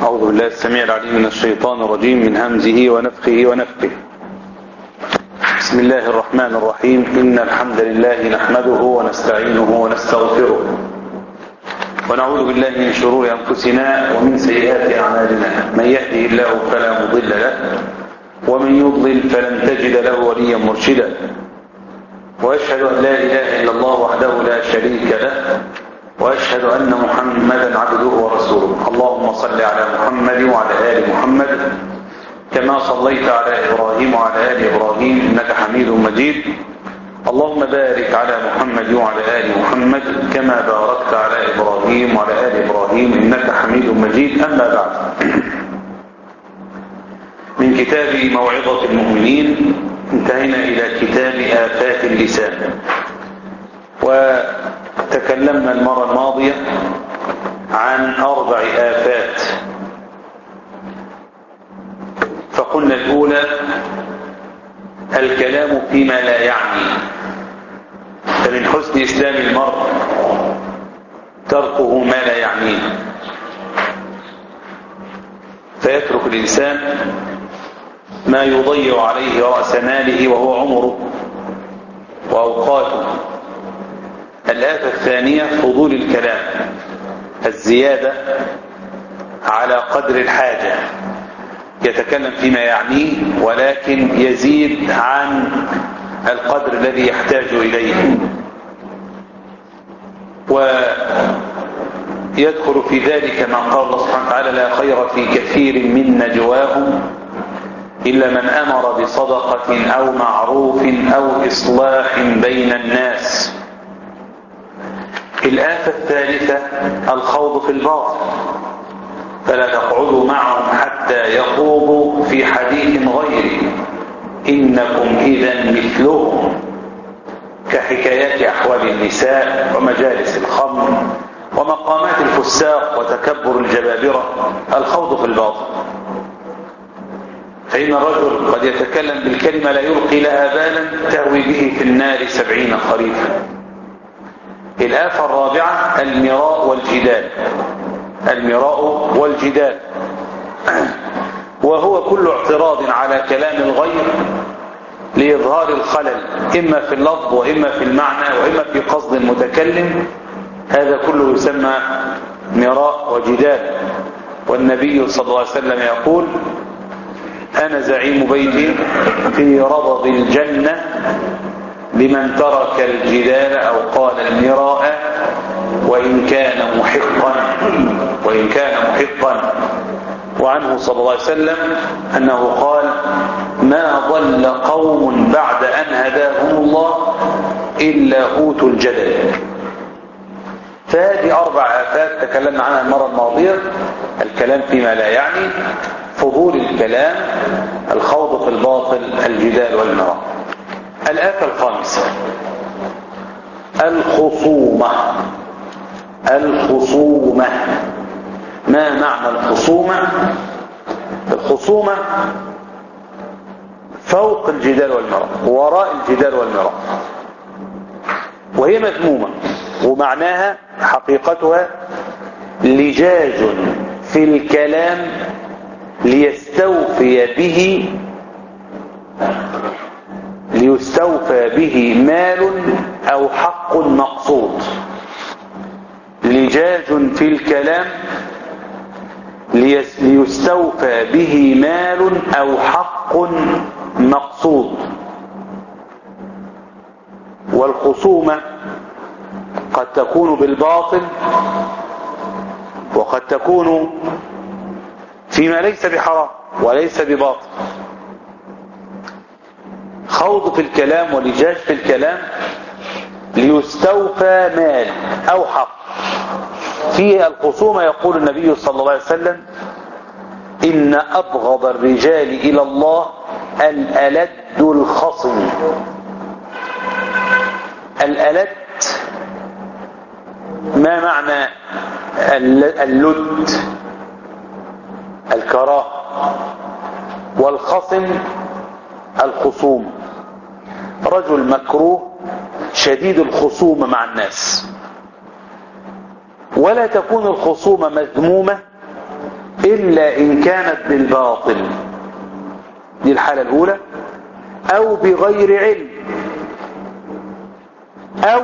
أعوذ بالله السميع العليم من الشيطان الرجيم من همزه ونفخه ونفخه بسم الله الرحمن الرحيم إن الحمد لله نحمده ونستعينه ونستغفره ونعوذ بالله من شرور أنفسنا ومن سيئات أعمالنا من يهده الله فلا مضل له ومن يضلل فلن تجد له وليا مرشدا وأشهد أن لا إله إلا الله وحده لا شريك له وأشهد أن محمدا عبده ورسوله اللهم صل على محمد وعلى آل محمد كما صليت على إبراهيم وعلى آل إبراهيم إنك حميد مجيد اللهم بارك على محمد وعلى آل محمد كما باركت على إبراهيم وعلى آل إبراهيم إنك حميد مجيد أما بعد من كتاب موعظة المؤمنين انتهينا إلى كتاب آفات اللسان وتكلمنا المرة الماضية عن أربع آفات فقلنا الأولى الكلام فيما لا يعني فمن حسن إسلام المرء تركه ما لا يعنيه فيترك الإنسان ما يضيع عليه رأس ماله وهو عمره وأوقاته الآفة الثانية فضول الكلام الزيادة على قدر الحاجة يتكلم فيما يعنيه ولكن يزيد عن القدر الذي يحتاج إليه ويدخل في ذلك ما قال الله سبحانه وتعالى لا خير في كثير من نجواهم إلا من أمر بصدقة أو معروف أو إصلاح بين الناس الآفة الثالثة الخوض في الباطل فلا تقعدوا معهم حتى يخوضوا في حديث غيره إنكم إذا مثلهم كحكايات أحوال النساء ومجالس الخمر ومقامات الفساق وتكبر الجبابرة الخوض في الباطل فإن الرجل قد يتكلم بالكلمة لا يلقي لها بالا تهوي به في النار سبعين خريفا الآفة الرابعة المراء والجدال المراء والجدال وهو كل اعتراض على كلام الغير لإظهار الخلل إما في اللفظ وإما في المعنى وإما في قصد المتكلم هذا كله يسمى مراء وجدال والنبي صلى الله عليه وسلم يقول أنا زعيم بيتي في ربض الجنة لمن ترك الجدال أو قال المراء وإن كان محقا وإن كان محقا وعنه صلى الله عليه وسلم أنه قال ما ضل قوم بعد أن هداهم الله إلا أوتوا الجدل فهذه أربع آفات تكلمنا عنها المرة الماضية الكلام فيما لا يعني فضول الكلام الخوض في الباطل الجدال والمراء الآفة الخامسة الخصومة الخصومة ما معنى الخصومة الخصومة فوق الجدال والمراء وراء الجدال والمراء وهي مذمومة ومعناها حقيقتها لجاج في الكلام ليستوفي به ليستوفى به مال أو حق مقصود لجاج في الكلام ليستوفى به مال أو حق مقصود والخصومة قد تكون بالباطل وقد تكون فيما ليس بحرام وليس بباطل خوض في الكلام ولجاج في الكلام ليستوفى مال أو حق فيه الخصومة يقول النبي صلى الله عليه وسلم إن أبغض الرجال إلى الله الألد الخصم الألد ما معنى اللد الكراهه والخصم الخصوم رجل مكروه شديد الخصومة مع الناس ولا تكون الخصومة مذمومة إلا إن كانت بالباطل دي الحالة الأولى أو بغير علم أو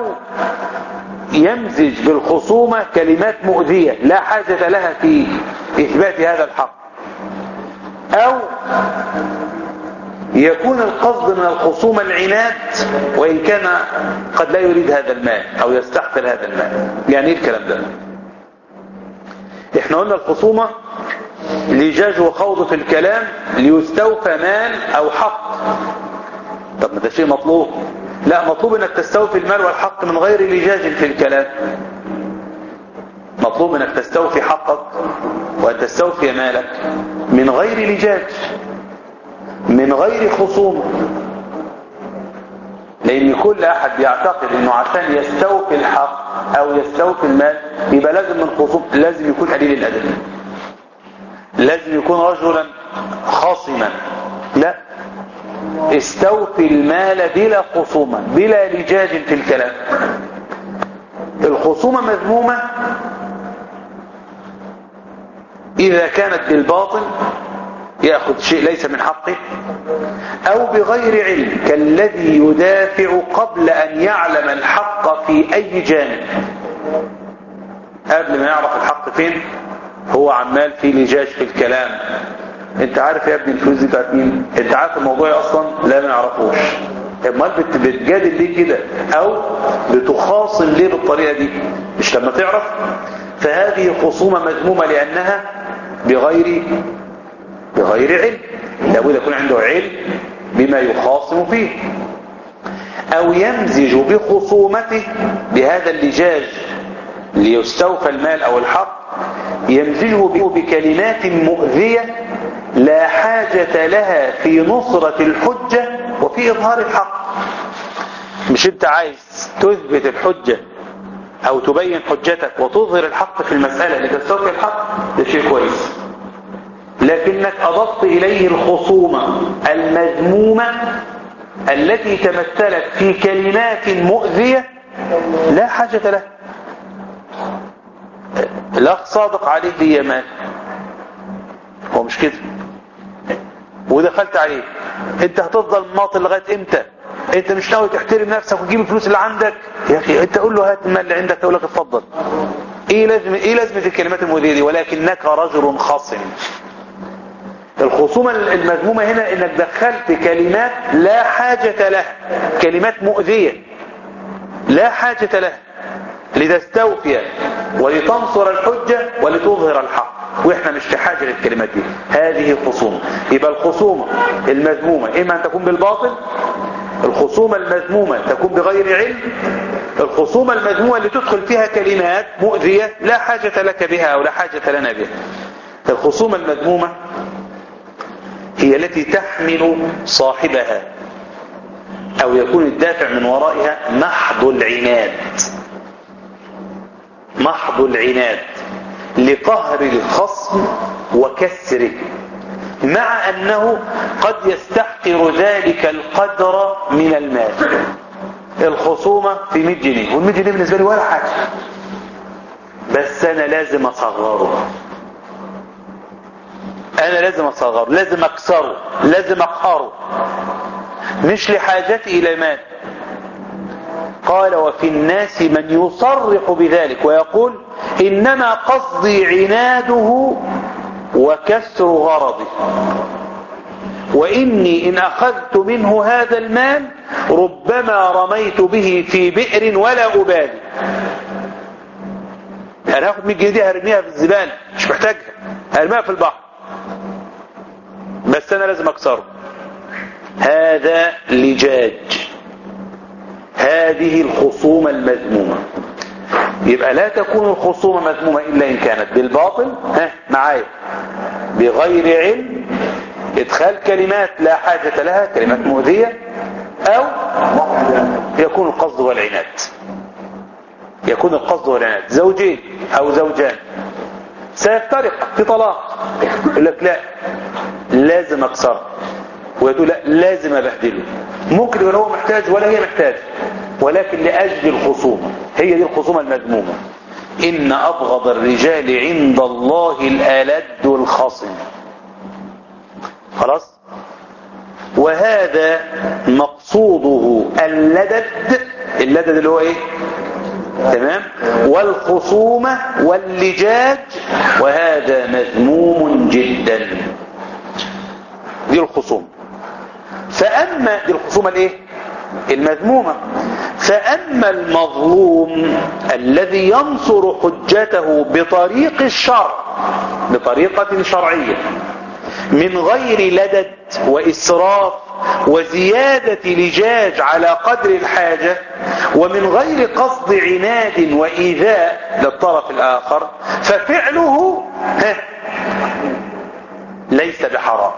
يمزج بالخصومة كلمات مؤذية لا حاجة لها في إثبات هذا الحق أو يكون القصد من الخصومة العناد وإن كان قد لا يريد هذا المال أو يستحقر هذا المال يعني ايه الكلام ده احنا قلنا الخصومة لجاج وخوض في الكلام ليستوفى مال أو حق طب ما ده شيء مطلوب لا مطلوب انك تستوفي المال والحق من غير لجاج في الكلام مطلوب انك تستوفي حقك وان تستوفي مالك من غير لجاج من غير خصومة لان كل احد بيعتقد انه عشان يستوفي الحق او يستوفي المال يبقى لازم من خصوم لازم يكون قليل الادب لازم يكون رجلا خاصما لا استوفي المال بلا خصومة بلا لجاج في الكلام الخصومة مذمومة إذا كانت بالباطل يأخذ شيء ليس من حقه أو بغير علم كالذي يدافع قبل أن يعلم الحق في أي جانب قبل ما يعرف الحق فين هو عمال في لجاج في الكلام انت عارف يا ابني الفلوس دي بتاعت مين انت عارف الموضوع اصلا لا ما نعرفوش امال بتجادل ليه كده او بتخاصم ليه بالطريقه دي مش لما تعرف فهذه خصومه مذمومه لانها بغير بغير علم لابد يكون عنده علم بما يخاصم فيه او يمزج بخصومته بهذا اللجاج ليستوفى المال او الحق يمزجه بكلمات مؤذية لا حاجة لها في نصرة الحجة وفي إظهار الحق مش انت عايز تثبت الحجة او تبين حجتك وتظهر الحق في المسألة لتستوفي الحق ده شيء كويس لكنك اضفت اليه الخصومة المذمومة التي تمثلت في كلمات مؤذية لا حاجة لها الاخ صادق عليه لي مال هو مش كده ودخلت عليه انت هتفضل ماطل لغايه امتى انت مش ناوي تحترم نفسك وتجيب الفلوس اللي عندك يا اخي انت قول له هات المال اللي عندك يقول لك اتفضل ايه لازم ايه لازمه الكلمات المؤذيه دي ولكنك رجل خصم الخصومه المذمومه هنا انك دخلت كلمات لا حاجه لها كلمات مؤذيه لا حاجه لها لتستوفي ولتنصر الحجة ولتظهر الحق واحنا مش في حاجة للكلمات دي هذه خصومة يبقى الخصومة المذمومة اما ان تكون بالباطل الخصومة المذمومة تكون بغير علم الخصومة المذمومة اللي تدخل فيها كلمات مؤذية لا حاجة لك بها او لا حاجة لنا بها الخصومة المذمومة هي التي تحمل صاحبها او يكون الدافع من ورائها محض العناد محض العناد لقهر الخصم وكسره مع أنه قد يستحقر ذلك القدر من المال الخصومة في 100 جنيه وال 100 جنيه بالنسبة لي ولا حاجة بس أنا لازم أصغره أنا لازم أصغره لازم أكسره لازم أقهره مش لحاجتي إلى مال قال وفي الناس من يصرح بذلك ويقول إنما قصدي عناده وكسر غرضه وإني إن أخذت منه هذا المال ربما رميت به في بئر ولا أبالي أنا هاخد 100 جنيه دي هرميها في الزبالة مش محتاجها هرميها في البحر بس أنا لازم أكسره هذا لجاج هذه الخصومة المذمومة يبقى لا تكون الخصومة مذمومة إلا إن كانت بالباطل ها معايا بغير علم إدخال كلمات لا حاجة لها كلمات مؤذية أو يكون القصد والعناد يكون القصد والعناد زوجين أو زوجان سيفترق في طلاق يقول لك لا لازم أكسر ويقول لا لازم أبهدله ممكن يكون هو محتاج ولا هي محتاج ولكن لأجل الخصومة هي دي الخصومة المذمومة إن أبغض الرجال عند الله الألد الخصم خلاص وهذا مقصوده اللدد اللدد اللي هو ايه تمام والخصومة واللجاج وهذا مذموم جدا دي الخصومة فأما دي الخصومة الايه المذمومة فأما المظلوم الذي ينصر حجته بطريق الشرع بطريقة شرعية من غير لدد وإسراف وزيادة لجاج على قدر الحاجة ومن غير قصد عناد وإيذاء للطرف الآخر ففعله ليس بحرام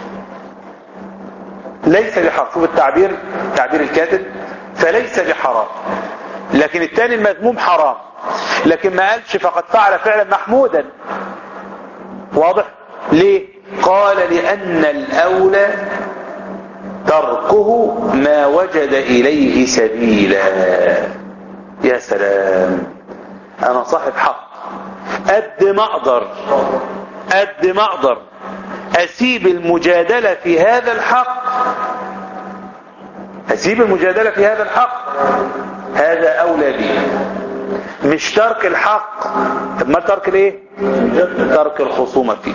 ليس بحرام شوف التعبير تعبير الكاتب فليس بحرام لكن الثاني المذموم حرام لكن ما قالش فقد فعل فعلا محمودا واضح ليه قال لأن الأولى تركه ما وجد إليه سبيلا يا سلام أنا صاحب حق قد ما أقدر قد ما أقدر أسيب المجادلة في هذا الحق أسيب المجادلة في هذا الحق هذا أولى بي مش ترك الحق ما ترك الايه ترك الخصومة فيه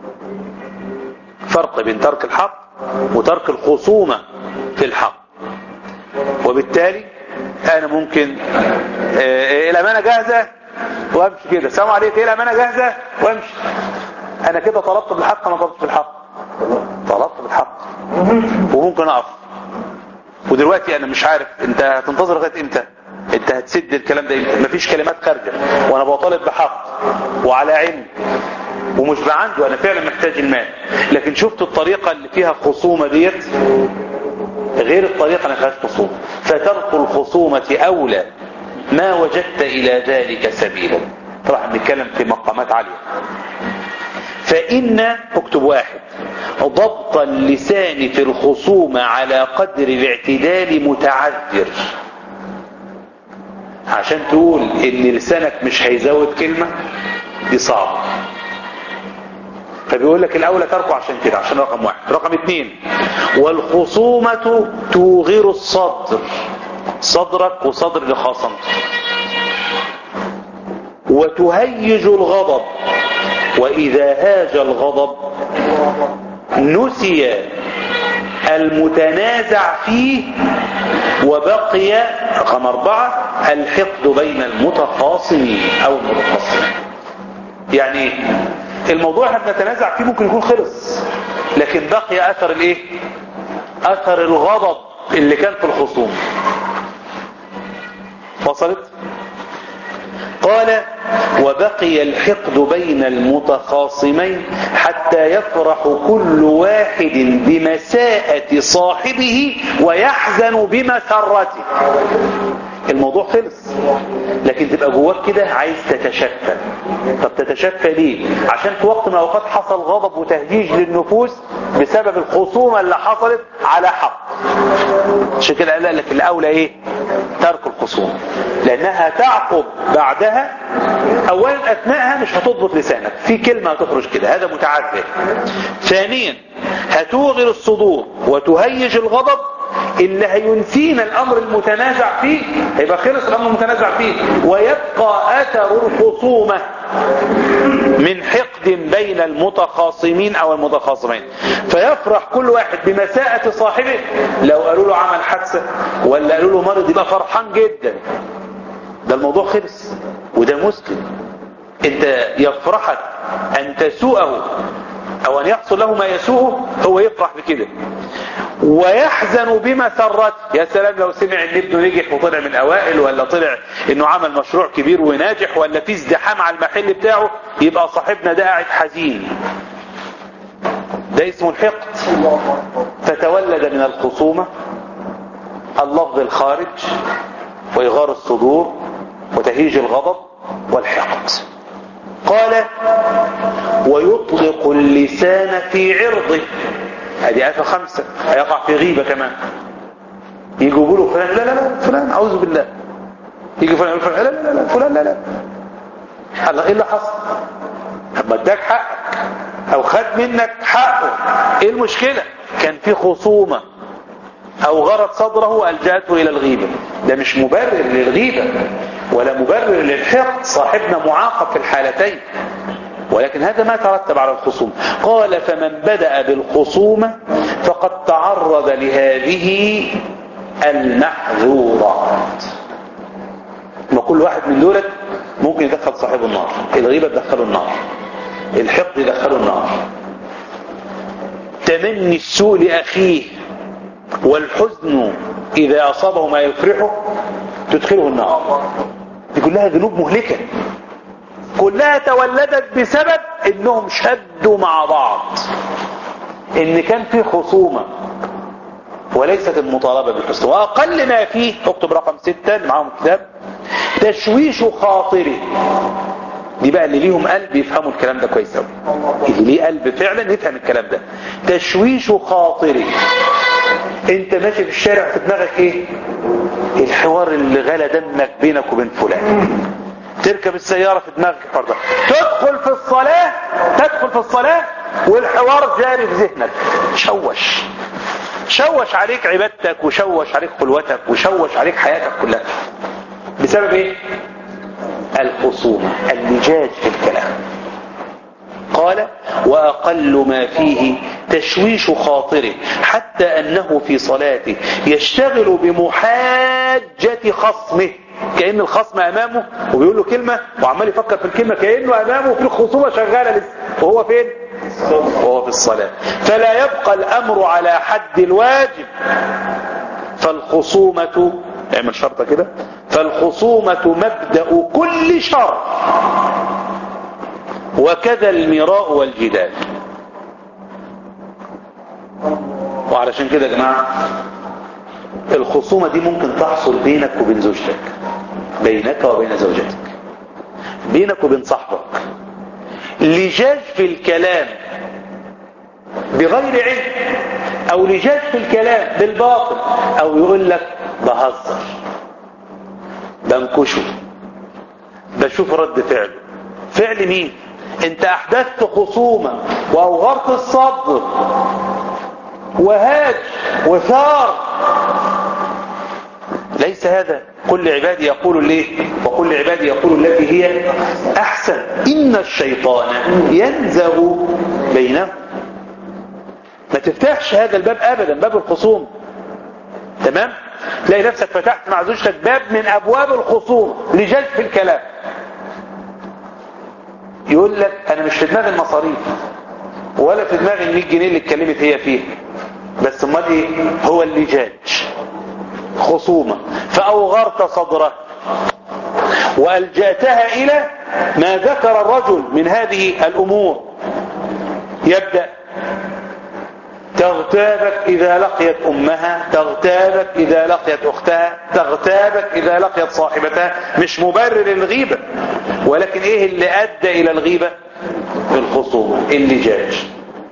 فرق بين ترك الحق وترك الخصومة في الحق وبالتالي انا ممكن آه الامانة جاهزة وامشي كده السلام عليكم ايه الامانة جاهزة وامشي انا كده طلبت بالحق ما طلبت بالحق طلبت بالحق وممكن اقف ودلوقتي انا مش عارف انت هتنتظر لغايه امتى انت هتسد الكلام ده امتى مفيش كلمات خارجه وانا بطالب بحق وعلى علم ومش بعنده انا فعلا محتاج المال لكن شفت الطريقه اللي فيها خصومه ديت غير الطريقه اللي فيهاش خصومه فترك الخصومه اولى ما وجدت الى ذلك سبيلا طبعا بنتكلم في مقامات عاليه فإن اكتب واحد ضبط اللسان في الخصومة على قدر الاعتدال متعذر عشان تقول ان لسانك مش هيزود كلمة دي صعبة فبيقول لك الاولى تركه عشان كده عشان رقم واحد رقم اتنين والخصومة توغر الصدر صدرك وصدر اللي خاصمته وتهيج الغضب وإذا هاج الغضب نسي المتنازع فيه وبقي رقم أربعة الحقد بين المتخاصمين أو المتخاصمين يعني الموضوع احنا بنتنازع فيه ممكن يكون خلص لكن بقي أثر الايه أثر الغضب اللي كان في الخصوم وصلت قال وبقي الحقد بين المتخاصمين حتى يفرح كل واحد بمساءة صاحبه ويحزن بمسرته الموضوع خلص لكن تبقى جواك كده عايز تتشفى طب تتشفى ليه عشان في وقت من الاوقات حصل غضب وتهجيج للنفوس بسبب الخصومة اللي حصلت على حق عشان كده قال لك الاولى ايه ترك الخصومة لانها تعقب بعدها اولا اثناءها مش هتضبط لسانك في كلمة هتخرج كده هذا متعذر ثانيا هتوغر الصدور وتهيج الغضب اللي هينسينا الامر المتنازع فيه هيبقى خلص الامر المتنازع فيه ويبقى اثر الخصومة من حقد بين المتخاصمين او المتخاصمين فيفرح كل واحد بمساءة صاحبه لو قالوا له عمل حادثة ولا قالوا له مرض يبقى فرحان جدا ده الموضوع خلص وده مسلم انت يفرحك ان تسوءه او ان يحصل له ما يسوءه هو يفرح بكده ويحزن بمسرته يا سلام لو سمع ان ابنه نجح وطلع من اوائل ولا طلع انه عمل مشروع كبير وناجح ولا في ازدحام على المحل بتاعه يبقى صاحبنا ده قاعد حزين ده اسمه الحقد فتولد من الخصومة اللفظ الخارج وإغار الصدور وتهيج الغضب والحقد قال ويطلق اللسان في عرضه هذه آية خمسة هيقع في غيبة كمان يجوا يقولوا فلان لا لا لا فلان أعوذ بالله يجي فلان يقول فلان لا لا لا فلان لا لا الله ايه اللي حصل طب ما اداك حقك او خد منك حقه ايه المشكلة كان في خصومة او غرض صدره الجأته الى الغيبة ده مش مبرر للغيبة ولا مبرر للحقد صاحبنا معاقب في الحالتين ولكن هذا ما ترتب على الخصوم قال فمن بدأ بالخصومة فقد تعرض لهذه المحظورات ما كل واحد من دولت ممكن يدخل صاحبه النار الغيبة تدخله النار الحقد يدخله النار تمني السوء لأخيه والحزن إذا أصابه ما يفرحه تدخله النار دي كلها ذنوب مهلكة كلها تولدت بسبب انهم شدوا مع بعض ان كان في خصومة وليست المطالبة بالحسن واقل ما فيه اكتب رقم ستة اللي معاهم كتاب تشويش خاطري دي بقى اللي ليهم قلب يفهموا الكلام ده كويس قوي اللي ليه قلب فعلا يفهم الكلام ده تشويش خاطري انت ماشي في الشارع في دماغك ايه الحوار اللي غلى دمك بينك وبين فلان تركب السيارة في دماغك الحوار ده تدخل في الصلاة تدخل في الصلاة والحوار جاري في ذهنك شوش شوش عليك عبادتك وشوش عليك خلوتك وشوش عليك حياتك كلها بسبب ايه الخصومة اللجاج في الكلام قال وأقل ما فيه تشويش خاطره حتى أنه في صلاته يشتغل بمحاجة خصمه كأن الخصم أمامه وبيقول له كلمة وعمال يفكر في الكلمة كأنه أمامه في الخصومة شغالة لسه وهو فين وهو في الصلاة فلا يبقى الأمر على حد الواجب فالخصومة اعمل شرطة كده فالخصومة مبدأ كل شر وكذا المراء والجدال وعلشان كده يا جماعة الخصومة دي ممكن تحصل بينك وبين زوجتك بينك وبين زوجتك بينك وبين صاحبك لجاج في الكلام بغير علم او لجاج في الكلام بالباطل او يقول لك بهزر بنكشه بشوف رد فعله فعل مين انت احدثت خصومة واوغرت الصدر وهاج وثار ليس هذا كل عبادي يقول ليه وكل عبادي يقول التي هي احسن ان الشيطان ينزغ بينهم ما تفتحش هذا الباب ابدا باب الخصوم تمام تلاقي نفسك فتحت مع زوجتك باب من ابواب الخصوم لجلب في الكلام يقول لك انا مش في دماغي المصاريف ولا في دماغي ال 100 جنيه اللي اتكلمت هي فيه بس امال ايه هو اللجاج خصومة فأوغرت صدره وألجأتها إلى ما ذكر الرجل من هذه الأمور يبدأ تغتابك إذا لقيت أمها تغتابك إذا لقيت أختها تغتابك إذا لقيت صاحبتها مش مبرر الغيبة ولكن إيه اللي أدى إلى الغيبة الخصومة اللجاج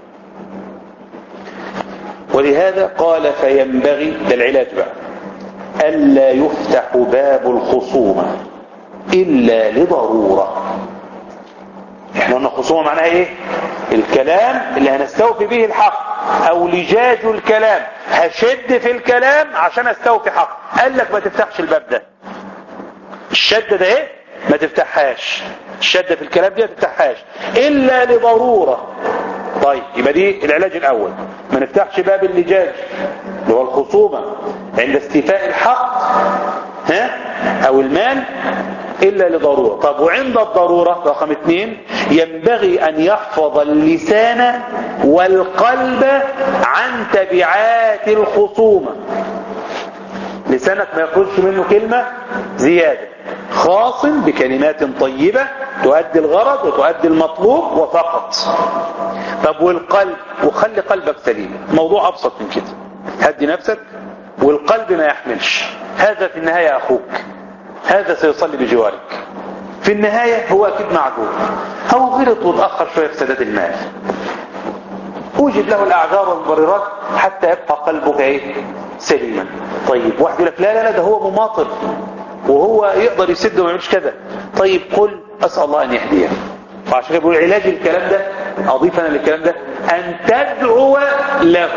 ولهذا قال فينبغي ده العلاج بقى ألا يفتح باب الخصومة إلا لضرورة احنا قلنا خصومة معناها ايه الكلام اللي هنستوفي به الحق او لجاج الكلام هشد في الكلام عشان استوفي حق قال لك ما تفتحش الباب ده الشدة ده ايه ما تفتحهاش الشدة في الكلام دي ما تفتحهاش الا لضرورة طيب يبقى دي العلاج الاول ما نفتحش باب اللجاج اللي هو الخصومة عند استيفاء الحق ها او المال الا لضرورة طب وعند الضرورة رقم اثنين ينبغي ان يحفظ اللسان والقلب عن تبعات الخصومة لسانك ما يخرجش منه كلمة زيادة خاص بكلمات طيبة تؤدي الغرض وتؤدي المطلوب وفقط طب والقلب وخلي قلبك سليم موضوع ابسط من كده هدي نفسك والقلب ما يحملش هذا في النهاية اخوك هذا سيصلي بجوارك في النهاية هو اكيد معذور او غلط وتأخر شوية في سداد المال اوجد له الاعذار والمبررات حتى يبقى قلبك ايه سليما طيب واحد يقول لك لا لا لا ده هو مماطل وهو يقدر يسد وما يعملش كذا طيب قل أسأل الله أن يهديه وعشان كده بيقول علاج الكلام ده أضيف أنا للكلام ده أن تدعو له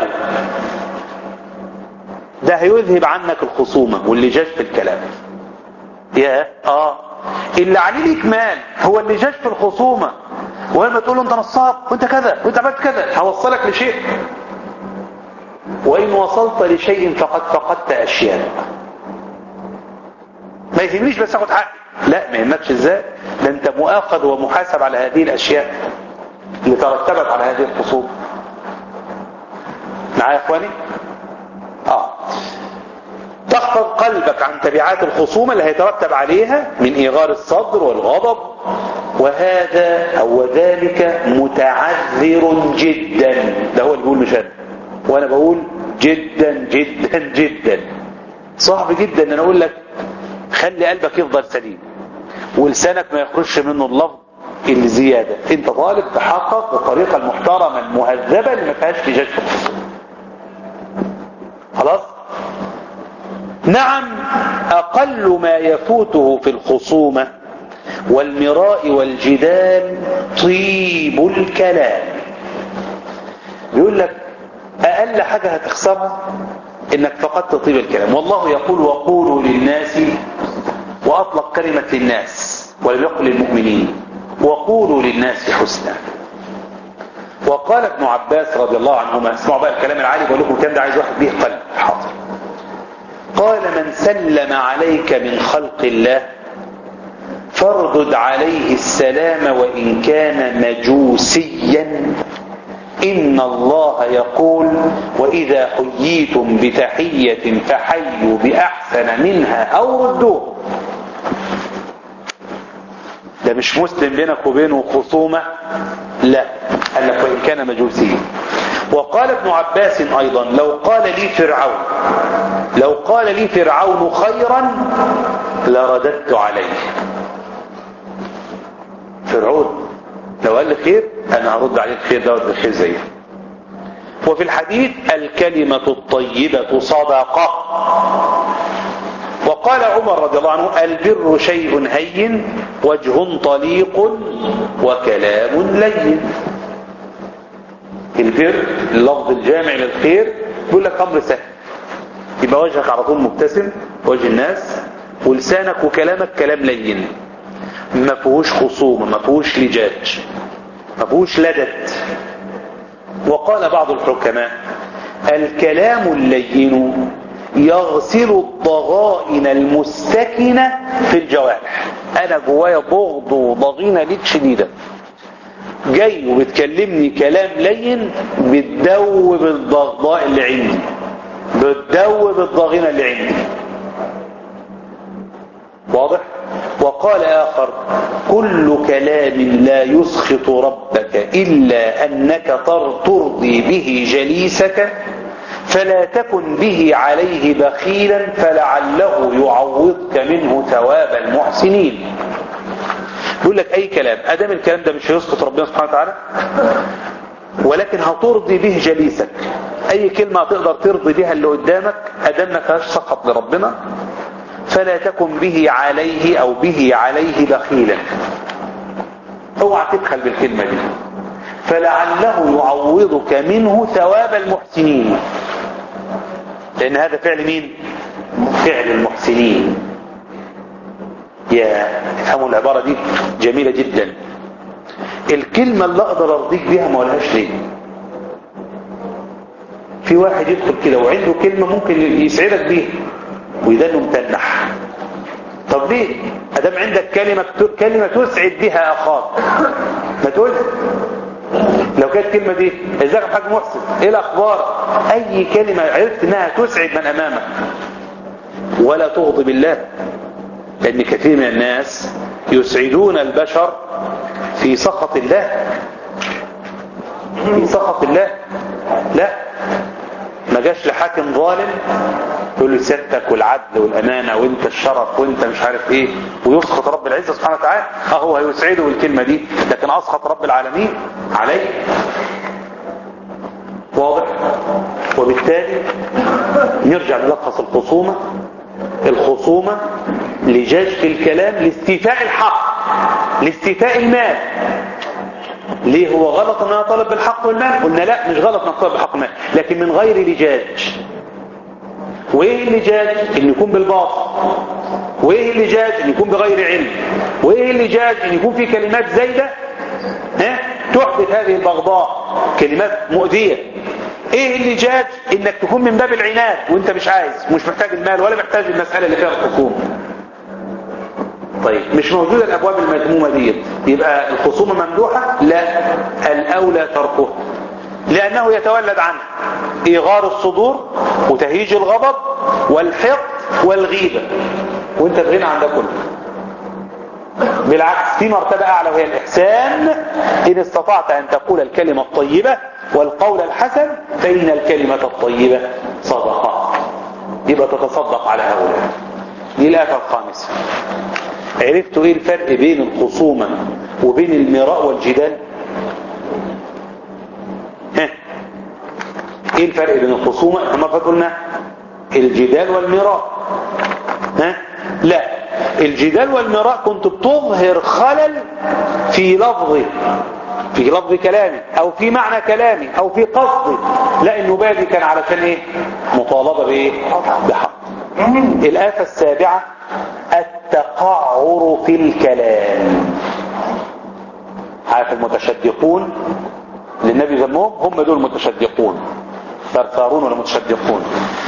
ده هيذهب عنك الخصومة واللي جاش في الكلام يا اه اللي عليه ليك مال هو اللي جاش في الخصومة ولما تقول له انت نصاب وانت كذا وانت عملت كذا هوصلك لشيء وإن وصلت لشيء فقد فقدت أشياء ما يهمنيش بس اخد حقي لا ما يهمكش ازاي ده انت مؤاخذ ومحاسب على هذه الاشياء اللي ترتبت على هذه الخصوم معايا يا اخواني اه تحفظ قلبك عن تبعات الخصومة اللي هيترتب عليها من إيغار الصدر والغضب وهذا أو ذلك متعذر جدا ده هو اللي بيقول مش أنا وأنا بقول جدا جدا جدا صعب جدا ان انا اقول لك خلي قلبك يفضل سليم ولسانك ما يخرجش منه اللفظ اللي زيادة انت طالب تحقق بالطريقة المحترمة المهذبة اللي ما فيهاش فجاج في الخصوم خلاص نعم اقل ما يفوته في الخصومة والمراء والجدال طيب الكلام بيقول لك اقل حاجة هتخسرها انك فقدت طيب الكلام والله يقول وقولوا للناس واطلق كلمة للناس ولم يقل للمؤمنين وقولوا للناس حسنا وقال ابن عباس رضي الله عنهما اسمعوا بقى الكلام العالي بقول لكم الكلام ده عايز واحد به قلب حاضر قال من سلم عليك من خلق الله فاردد عليه السلام وإن كان مجوسيا إن الله يقول وإذا حييتم بتحية فحيوا بأحسن منها أو ردوه ده مش مسلم بينك وبينه خصومة لا قال لك وإن كان مجوسيا وقال ابن عباس أيضا لو قال لي فرعون لو قال لي فرعون خيرا لرددت عليه فرعون لو قال لي خير انا هرد عليه الخير ده بالخير زيه وفي الحديث الكلمة الطيبة صدقة وقال عمر رضي الله عنه البر شيء هين وجه طليق وكلام لين البر اللفظ الجامع للخير يقول لك امر سهل يبقى وجهك على طول مبتسم وجه الناس ولسانك وكلامك كلام لين ما فيهوش خصومه ما فيهوش لجاج ما فيهوش لدد وقال بعض الحكماء الكلام اللين يغسل الضغائن المستكنة في الجوارح انا جوايا بغض وضغينة ليك شديدة جاي وبتكلمني كلام لين بتدوب الضغضاء اللي عندي بتدوب الضغينة اللي عندي واضح وقال آخر كل كلام لا يسخط ربك إلا أنك ترضي به جليسك فلا تكن به عليه بخيلا فلعله يعوضك منه ثواب المحسنين يقول لك أي كلام أدام الكلام ده مش هيسخط ربنا سبحانه وتعالى ولكن هترضي به جليسك أي كلمة تقدر ترضي بها اللي قدامك أدام ما فيهاش سخط لربنا فلا تكن به عليه او به عليه بخيلا اوعى تبخل بالكلمة دي فلعله يعوضك منه ثواب المحسنين لان هذا فعل مين فعل المحسنين يا افهموا العبارة دي جميلة جدا الكلمة اللي اقدر ارضيك بيها ما اقولهاش ليه في واحد يدخل كده وعنده كلمة ممكن يسعدك بيها ويدنه متنح طب ليه ادام عندك كلمة كلمة تسعد بها اخاك ما تقول لو كانت كلمة دي ازيك يا حاج محسن ايه الاخبار اي كلمة عرفت انها تسعد من امامك ولا تغضب الله لان كثير من الناس يسعدون البشر في سخط الله في سخط الله لا ما جاش لحاكم ظالم يقول له سيادتك والعدل والامانه وانت الشرف وانت مش عارف ايه ويسخط رب العزه سبحانه وتعالى اهو هيسعده بالكلمه دي لكن اسخط رب العالمين عليه واضح وبالتالي نرجع نلخص الخصومه الخصومه لجاج في الكلام لاستيفاء الحق لاستيفاء المال ليه هو غلط ان انا طالب بالحق والمال قلنا لا مش غلط ان انا طالب بالحق والمال لكن من غير لجاج وايه اللجاج ان يكون بالباطل وايه اللجاج ان يكون بغير علم وايه اللجاج ان يكون في كلمات زايده ها تحدث هذه البغضاء كلمات مؤذيه ايه اللي جاد انك تكون من باب العناد وانت مش عايز مش محتاج المال ولا محتاج المسألة اللي فيها الخصوم طيب مش موجودة الابواب المذمومة ديت يبقى الخصومة ممدوحة لا الاولى تركها لانه يتولد عنه ايغار الصدور وتهيج الغضب والحقد والغيبة وانت تغنى عن ده كله بالعكس في مرتبة أعلى وهي الإحسان إن استطعت أن تقول الكلمة الطيبة والقول الحسن فإن الكلمة الطيبة صدقة يبقى تتصدق على هؤلاء دي الآفة الخامسة عرفتوا إيه الفرق بين الخصومة وبين المراء والجدال ها إيه الفرق بين الخصومة احنا قلنا الجدال والمراء ها لا الجدال والمراء كنت بتظهر خلل في لفظي في لفظ كلامي او في معنى كلامي او في قصدي لا النباة دي كان علشان ايه مطالبة بايه بحق الآفة السابعة التقعر في الكلام عارف المتشدقون للنبي ذمهم هم دول المتشدقون ثرثارون ولا متشدقون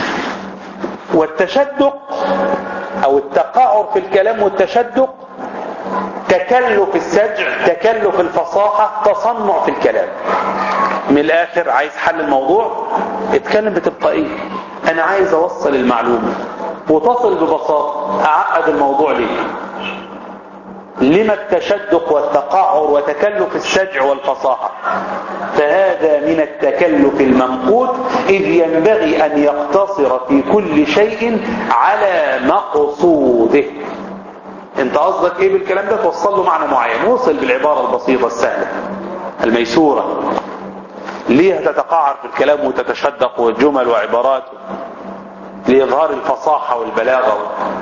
والتشدق او التقعر في الكلام والتشدق تكلف السجع تكلف الفصاحة تصنع في الكلام من الاخر عايز حل الموضوع اتكلم بتلقائيه انا عايز اوصل المعلومة وتصل ببساطة اعقد الموضوع ليه لما التشدق والتقعر وتكلف السجع والفصاحة فهذا من التكلف الممقوت إذ ينبغي أن يقتصر في كل شيء على مقصوده انت قصدك ايه بالكلام ده توصل له معنى معين وصل بالعبارة البسيطة السهلة الميسورة ليه تتقعر في الكلام وتتشدق والجمل وعبارات لإظهار الفصاحة والبلاغة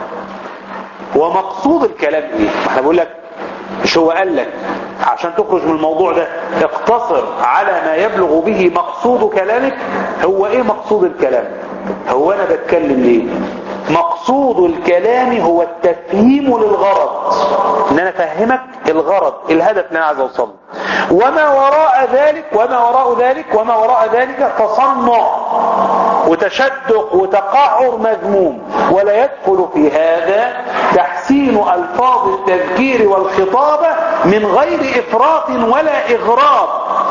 ومقصود الكلام ايه احنا بقول لك مش هو قال لك عشان تخرج من الموضوع ده اقتصر على ما يبلغ به مقصود كلامك هو ايه مقصود الكلام هو انا بتكلم ليه مقصود الكلام هو التفهيم للغرض ان انا افهمك الغرض الهدف اللي انا عايز اوصله وما وراء ذلك وما وراء ذلك وما وراء ذلك تصنع وتشدق وتقعر مذموم ولا يدخل في هذا تحسين الفاظ التذكير والخطابة من غير افراط ولا اغراض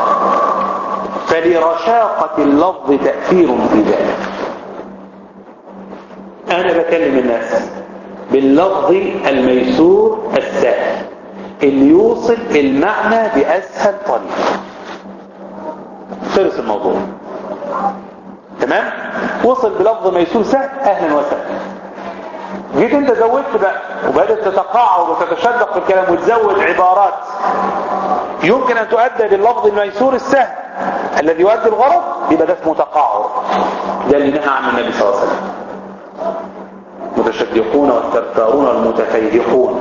فلرشاقة اللفظ تأثير في ذلك انا بكلم الناس باللفظ الميسور السهل اللي يوصل المعنى باسهل طريقه خلص الموضوع تمام وصل بلفظ ميسور سهل اهلا وسهلا جيت انت زودت بقى وبدات تتقاعد وتتشدق في الكلام وتزود عبارات يمكن ان تؤدى باللفظ الميسور السهل الذي يؤدي الغرض يبقى ده اسمه تقاعد ده اللي نهى عنه النبي صلى الله عليه وسلم المتشدقون والترتارون والمتفيهقون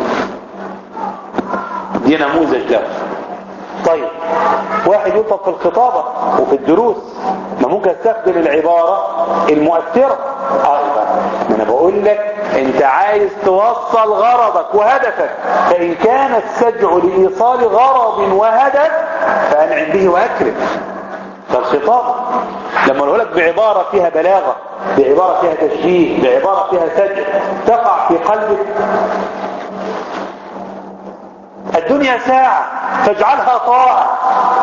دي نموذج له طيب واحد يطلب في الخطابة وفي الدروس ما ممكن استخدم العبارة المؤثرة ايضا ما انا بقول لك انت عايز توصل غرضك وهدفك فان كان السجع لايصال غرض وهدف فانعم به واكرم فالخطاب لما اقول لك بعبارة فيها بلاغة بعبارة فيها تشجيع بعبارة فيها سجع تقع في قلبك الدنيا ساعة فاجعلها طاعة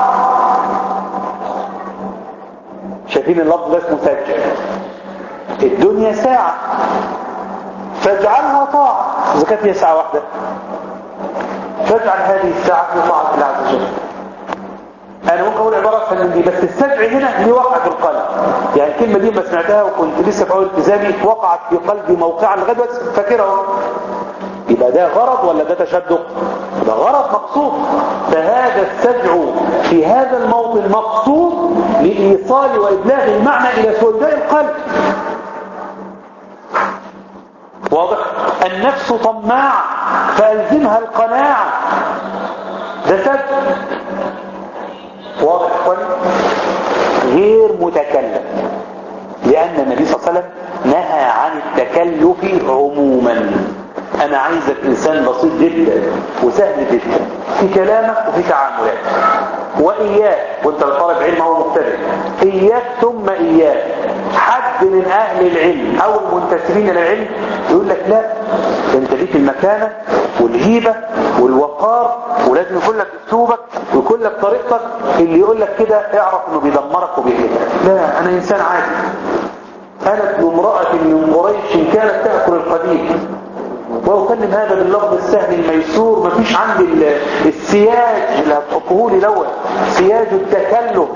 شايفين اللفظ ده اسمه سجع الدنيا ساعة فاجعلها طاعة إذا كانت هي ساعة واحدة فاجعل هذه الساعة في طاعة الله عز وجل انا ممكن اقول عبارة فنان دي بس السجع هنا ليه وقع في القلب يعني الكلمة دي ما سمعتها وكنت لسه في اول التزامي وقعت في قلبي موقعا لغايه دلوقتي فاكرها يبقى ده غرض ولا ده تشدق ده غرض مقصود فهذا السجع في هذا الموطن مقصود لإيصال وإبلاغ المعنى إلى سوداء القلب واضح النفس طماعة فألزمها القناعة ده سد واضح اخواني غير متكلم لان النبي صلى الله عليه وسلم نهى عن التكلف عموما انا عايزك انسان بسيط جدا وسهل جدا في كلامك وفي تعاملاتك واياك وانت طالب علم او مبتدئ اياك ثم اياك حد من اهل العلم او المنتسبين للعلم يقول لك لا انت ليك المكانه والهيبه والوقار ولازم يكون لك اسلوبك ويكون لك طريقتك اللي يقول لك كده اعرف انه بيدمرك وبيهلكك لا انا انسان عادي انا ابن امراه من قريش كانت تاكل القديم وأكلم هذا باللفظ السهل الميسور مفيش عندي السياج اللي هتحطه لي دوت سياج التكلم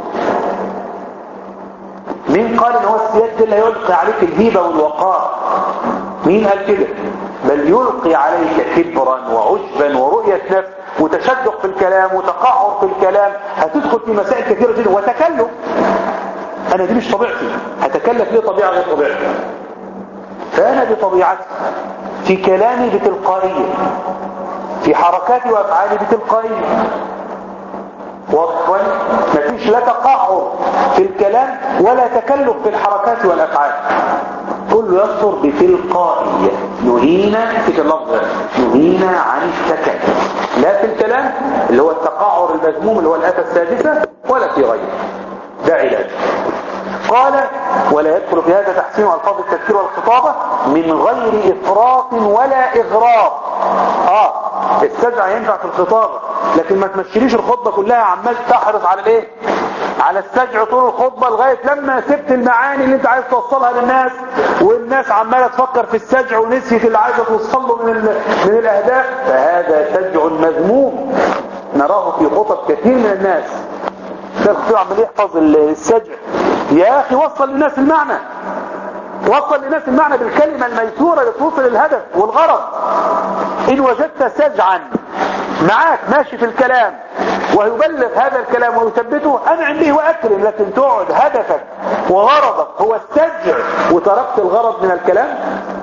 مين قال ان هو السياج ده اللي هيلقي عليك الهيبة والوقار مين قال كده بل يلقي عليك كبرا وعجبا ورؤية نفس وتشدق في الكلام وتقعر في الكلام هتدخل في مسائل كثيرة جدا وتكلم انا دي مش طبيعتي هتكلف ليه طبيعة غير طبيعتي فانا بطبيعتي في كلامي بتلقائية في حركاتي وافعالي بتلقائية واضح مفيش لا تقعر في الكلام ولا تكلف في الحركات والافعال كله يصدر بتلقائية نهينا في اللفظ نهينا عن التكلف لا في الكلام اللي هو التقعر المذموم اللي هو الآفة السادسة ولا في غيره ده علاج قال ولا يدخل في هذا تحسين ألفاظ التذكير والخطابة من غير إفراط ولا إغراض آه السجع ينفع في الخطابة لكن ما تمشيليش الخطبة كلها عمال تحرص على الايه على السجع طول الخطبة لغاية لما سبت المعاني اللي انت عايز توصلها للناس والناس عمالة تفكر في السجع ونسيت اللي عايزة توصل له من, من الأهداف فهذا سجع مذموم نراه في خطب كثير من الناس كان الخطيب عمال يحفظ السجع يا أخي وصل للناس المعنى وصل للناس المعنى بالكلمة الميسورة اللي توصل الهدف والغرض إن وجدت سجعا معاك ماشي في الكلام ويبلغ هذا الكلام ويثبته أنعم به وأكرم لكن تقعد هدفك وغرضك هو السجع وتركت الغرض من الكلام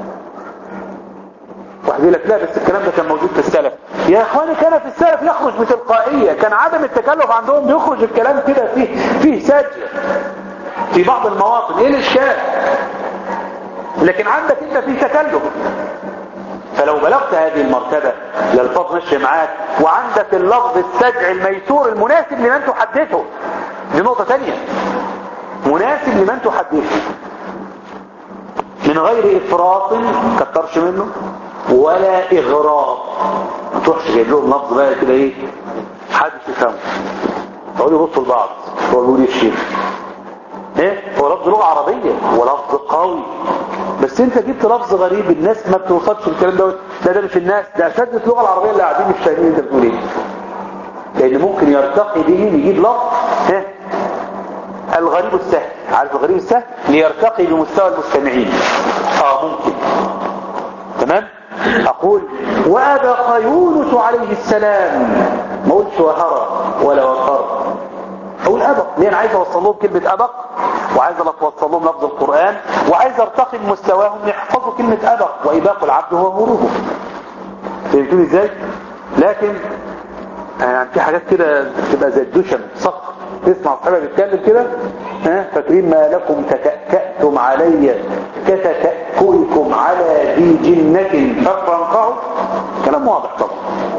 واحد يقول لك لا بس الكلام ده كان موجود في السلف يا اخواني كان في السلف يخرج بتلقائية كان عدم التكلف عندهم بيخرج الكلام كده فيه فيه سجع في بعض المواطن ايه الاشكال لكن عندك انت في تكلف فلو بلغت هذه المرتبة للفظ ماشي معاك وعندك اللفظ السجع الميسور المناسب لمن تحدثه دي نقطة تانية مناسب لمن تحدثه من غير افراط كترش منه ولا اغراض ما تروحش جايب لهم لفظ بقى كده ايه حد يفهمه يقعدوا يبصوا لبعض هو بيقول ايه الشيخ ايه هو لفظ لغه عربيه ولفظ قوي بس انت جبت لفظ غريب الناس ما بتوصلش الكلام ده ده ده مش الناس ده اساتذه اللغه العربيه اللي قاعدين مش فاهمين انت بتقول ايه لان ممكن يرتقي به يجيب لفظ ها الغريب السهل عارف الغريب السهل ليرتقي بمستوى المستمعين اه ممكن تمام اقول وابق يونس عليه السلام ما قلتش وهرى ولا وقر اقول ابق ليه انا عايز اوصل لهم كلمه ابق وعايز اوصل لهم لفظ القران وعايز ارتقي بمستواهم يحفظوا كلمه ابق واباق العبد هو هروبه فهمتوني ازاي لكن يعني في حاجات كده تبقى زي الدشم صخر تسمع صاحبها بيتكلم كده ها فاكرين ما لكم تكأكأتم علي كتكأكئكم على ذي جنة فافرنقعوا كلام واضح طبعا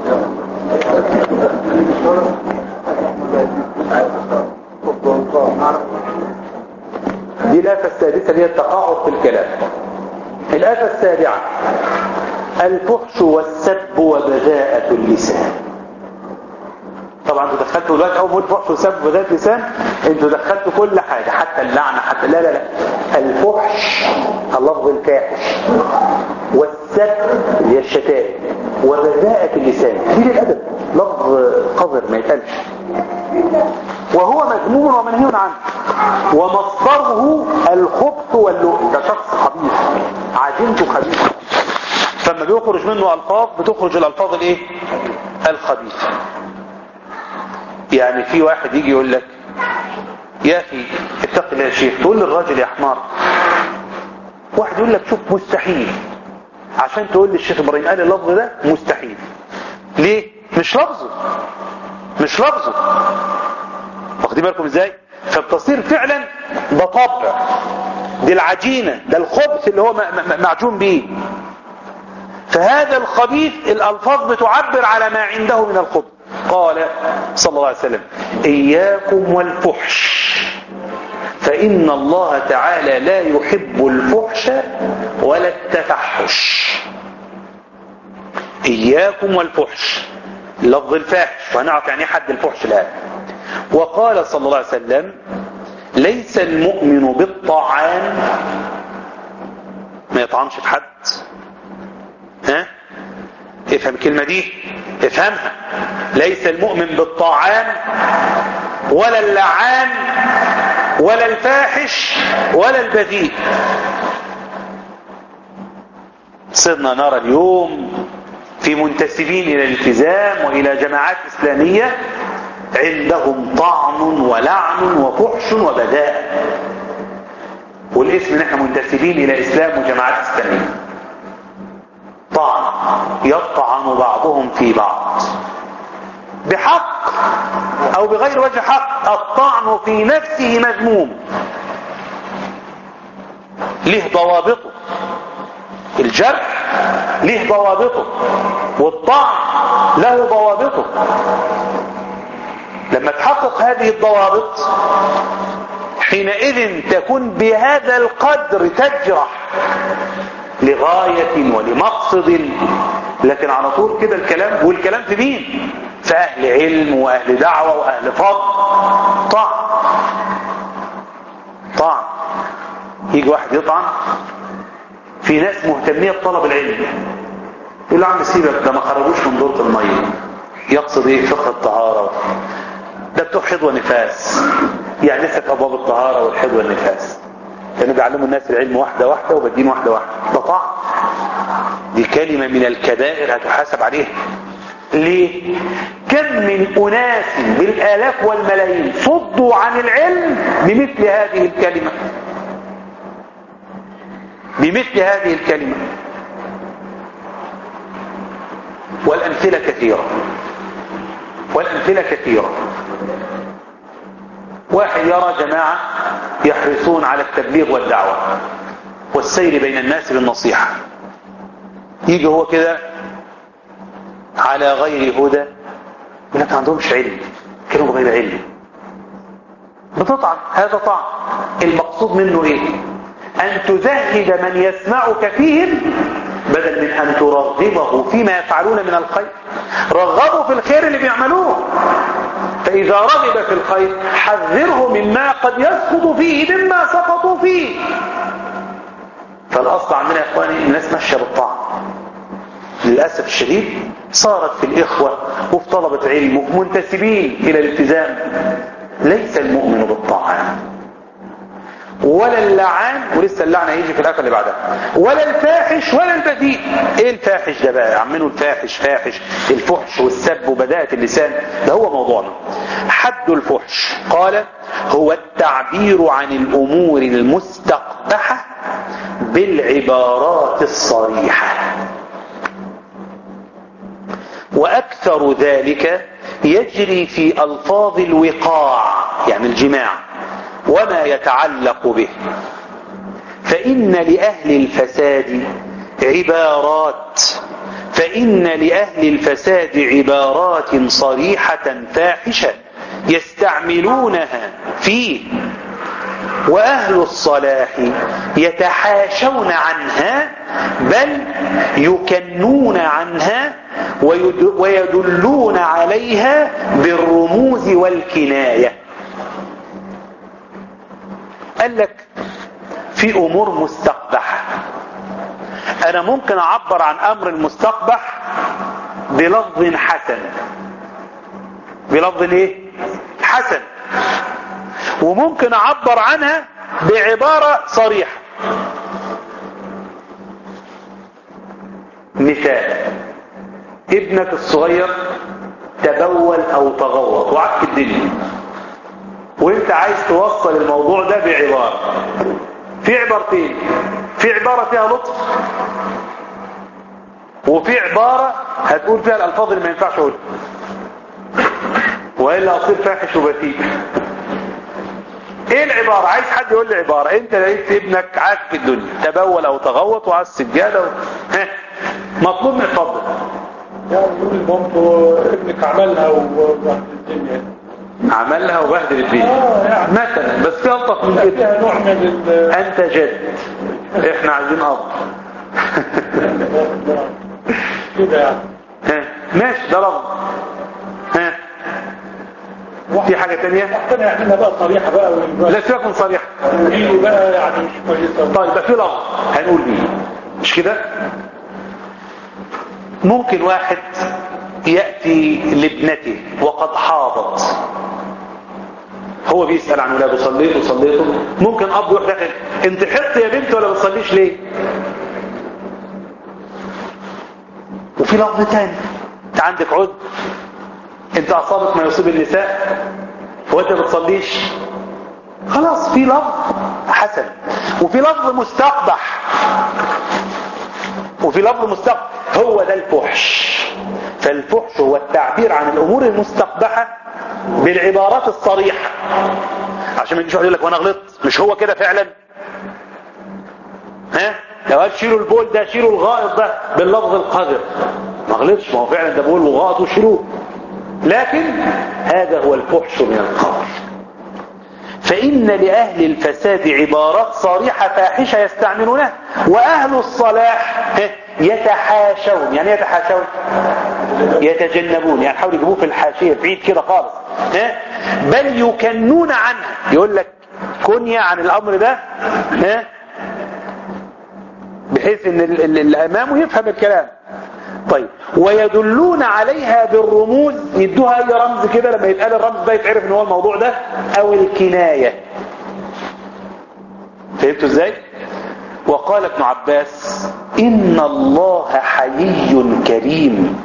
دي الآفة السادسة اللي هي التقاعد في الكلام الآفة السابعة الفحش والسب وبذاءة اللسان طبعا انتوا دخلتوا دلوقتي اول ما فحش وسب وبذاءة اللسان انتوا دخلتوا كل حاجة حتى اللعنة حتى لا لا لا الفحش اللفظ الفاحش والسب اللي هي الشتائم وبذاءة اللسان دي الأدب لفظ قذر ما يتقالش وهو مذموم ومنهي عنه ومصدره الخبث واللؤم ده شخص خبيث عجينته خبيثة فلما بيخرج منه ألفاظ بتخرج الألفاظ الايه الخبيثة يعني في واحد يجي يقول لك يا أخي اتق الله يا شيخ تقول للراجل يا حمار واحد يقول لك شوف مستحيل عشان تقول للشيخ إبراهيم قال اللفظ ده مستحيل ليه مش لفظه مش لفظه واخدين بالكم ازاي فبتصير فعلا ده طبع دي العجينة ده الخبث اللي هو معجون به فهذا الخبيث الألفاظ بتعبر على ما عنده من الخبث قال صلى الله عليه وسلم إياكم والفحش فإن الله تعالى لا يحب الفحش ولا التفحش إياكم والفحش لفظ الفاحش وهنعرف يعني حد الفحش الآن وقال صلى الله عليه وسلم ليس المؤمن بالطعام ما يطعمش في حد ها افهم الكلمة دي افهمها ليس المؤمن بالطعام ولا اللعان ولا الفاحش ولا البذيء صرنا نرى اليوم في منتسبين إلى الالتزام وإلى جماعات إسلامية عندهم طعن ولعن وفحش وبذاء والاسم ان احنا منتسبين الى اسلام وجماعات اسلاميه طعن يطعن بعضهم في بعض بحق او بغير وجه حق الطعن في نفسه مذموم له ضوابطه الجرح له ضوابطه والطعن له ضوابطه لما تحقق هذه الضوابط حينئذ تكون بهذا القدر تجرح لغاية ولمقصد لكن على طول كده الكلام والكلام في مين في أهل علم وأهل دعوة وأهل فضل طعن طعن يجي واحد يطعن في ناس مهتمية بطلب العلم يقول له عم سيبك ده ما خرجوش من دورة المية يقصد ايه فقه الطهارة ده بتوع حيض ونفاس يعني لسه في ابواب الطهارة والحيض والنفاس كانوا بيعلموا الناس العلم واحدة واحدة وبدين واحدة واحدة ده طعن دي كلمة من الكبائر هتحاسب عليها ليه كم من أناس بالآلاف والملايين صدوا عن العلم بمثل هذه الكلمة بمثل هذه الكلمة والأمثلة كثيرة والأمثلة كثيرة واحد يرى جماعة يحرصون على التبليغ والدعوة والسير بين الناس بالنصيحة يجي هو كده على غير هدى يقول لك ما عندهمش علم كانوا بغير علم بتطعن هذا طعن المقصود منه ايه ان تزهد من يسمعك فيهم بدل من ان ترغبه فيما يفعلون من الخير رغبوا في الخير اللي بيعملوه فاذا رغب في الخير حذره مما قد يسقط فيه مما سقطوا فيه فالاصل عندنا يا اخواني الناس ماشيه بالطعن للأسف الشديد صارت في الإخوة وفي طلبة علم وفي منتسبين إلى الالتزام ليس المؤمن بالطاعة ولا اللعان ولسه اللعنة هيجي في الآخر اللي بعدها ولا الفاحش ولا البذيء ايه الفاحش ده بقى عملوا الفاحش فاحش الفحش والسب وبداءة اللسان ده هو موضوعنا حد الفحش قال هو التعبير عن الأمور المستقبحة بالعبارات الصريحة وأكثر ذلك يجري في ألفاظ الوقاع يعني الجماع وما يتعلق به فإن لأهل الفساد عبارات فإن لأهل الفساد عبارات صريحة فاحشة يستعملونها فيه وأهل الصلاح يتحاشون عنها بل يكنون عنها ويدلون عليها بالرموز والكناية قال لك في أمور مستقبحة أنا ممكن أعبر عن أمر المستقبح بلفظ حسن بلفظ ايه حسن وممكن اعبر عنها بعبارة صريحة مثال ابنك الصغير تبول او تغوط وعك الدنيا وانت عايز توصل الموضوع ده بعبارة في عبارتين في عبارة فيها لطف وفي عبارة هتقول فيها الالفاظ اللي ما ينفعش اقولها وإلا أصير فاحش وبذيء ايه العبارة عايز حد يقول لي عبارة انت لقيت ابنك عاك في الدنيا تبول او تغوط وعلى السجادة و... ها مطلوب من الفضل يعني يقول لمامته ابنك عملها وبهدل الدنيا عملها وبهدل الدنيا اه يعني مثلا بس في الطف من كده فيها نوع من ال انت جد احنا عايزين اب كده يعني ها ماشي ده لفظ ها في حاجة تانية ربنا يعملها بقى صريحة بقى ويبقى لا سيبك من صريح دي بقى يعني مش كويسة طيب يبقى في لفظ هنقول بيه مش كده ممكن واحد يأتي لابنته وقد حاضت هو بيسأل عن ولاده صليتوا صليتوا ممكن اب يروح داخل انت حط يا بنت ولا بتصليش ليه وفي لفظ تاني انت عندك عذر انت اصابك ما يصيب النساء وانت بتصليش خلاص في لفظ حسن وفي لفظ مستقبح وفي لفظ مستقبح هو ده الفحش فالفحش هو التعبير عن الامور المستقبحة بالعبارات الصريحة عشان ما يجيش واحد يقول لك وانا غلطت مش هو كده فعلا ها لو قال شيلوا البول ده شيلوا الغائط ده باللفظ القذر ما غلطش ما هو فعلا ده بول وغائط وشيلوه لكن هذا هو الفحش من القول فإن لأهل الفساد عبارات صريحة فاحشة يستعملونها وأهل الصلاح يتحاشون يعني يتحاشون يتجنبون يعني حاولوا يجيبوه في الحاشية بعيد كده خالص ها؟ بل يكنون عنها يقول لك كنية عن الأمر ده ها؟ بحيث ان اللي امامه يفهم الكلام طيب ويدلون عليها بالرموز يدوها اي رمز كده لما يتقال الرمز ده يتعرف ان هو الموضوع ده او الكناية فهمتوا ازاي وقال ابن عباس ان الله حيي كريم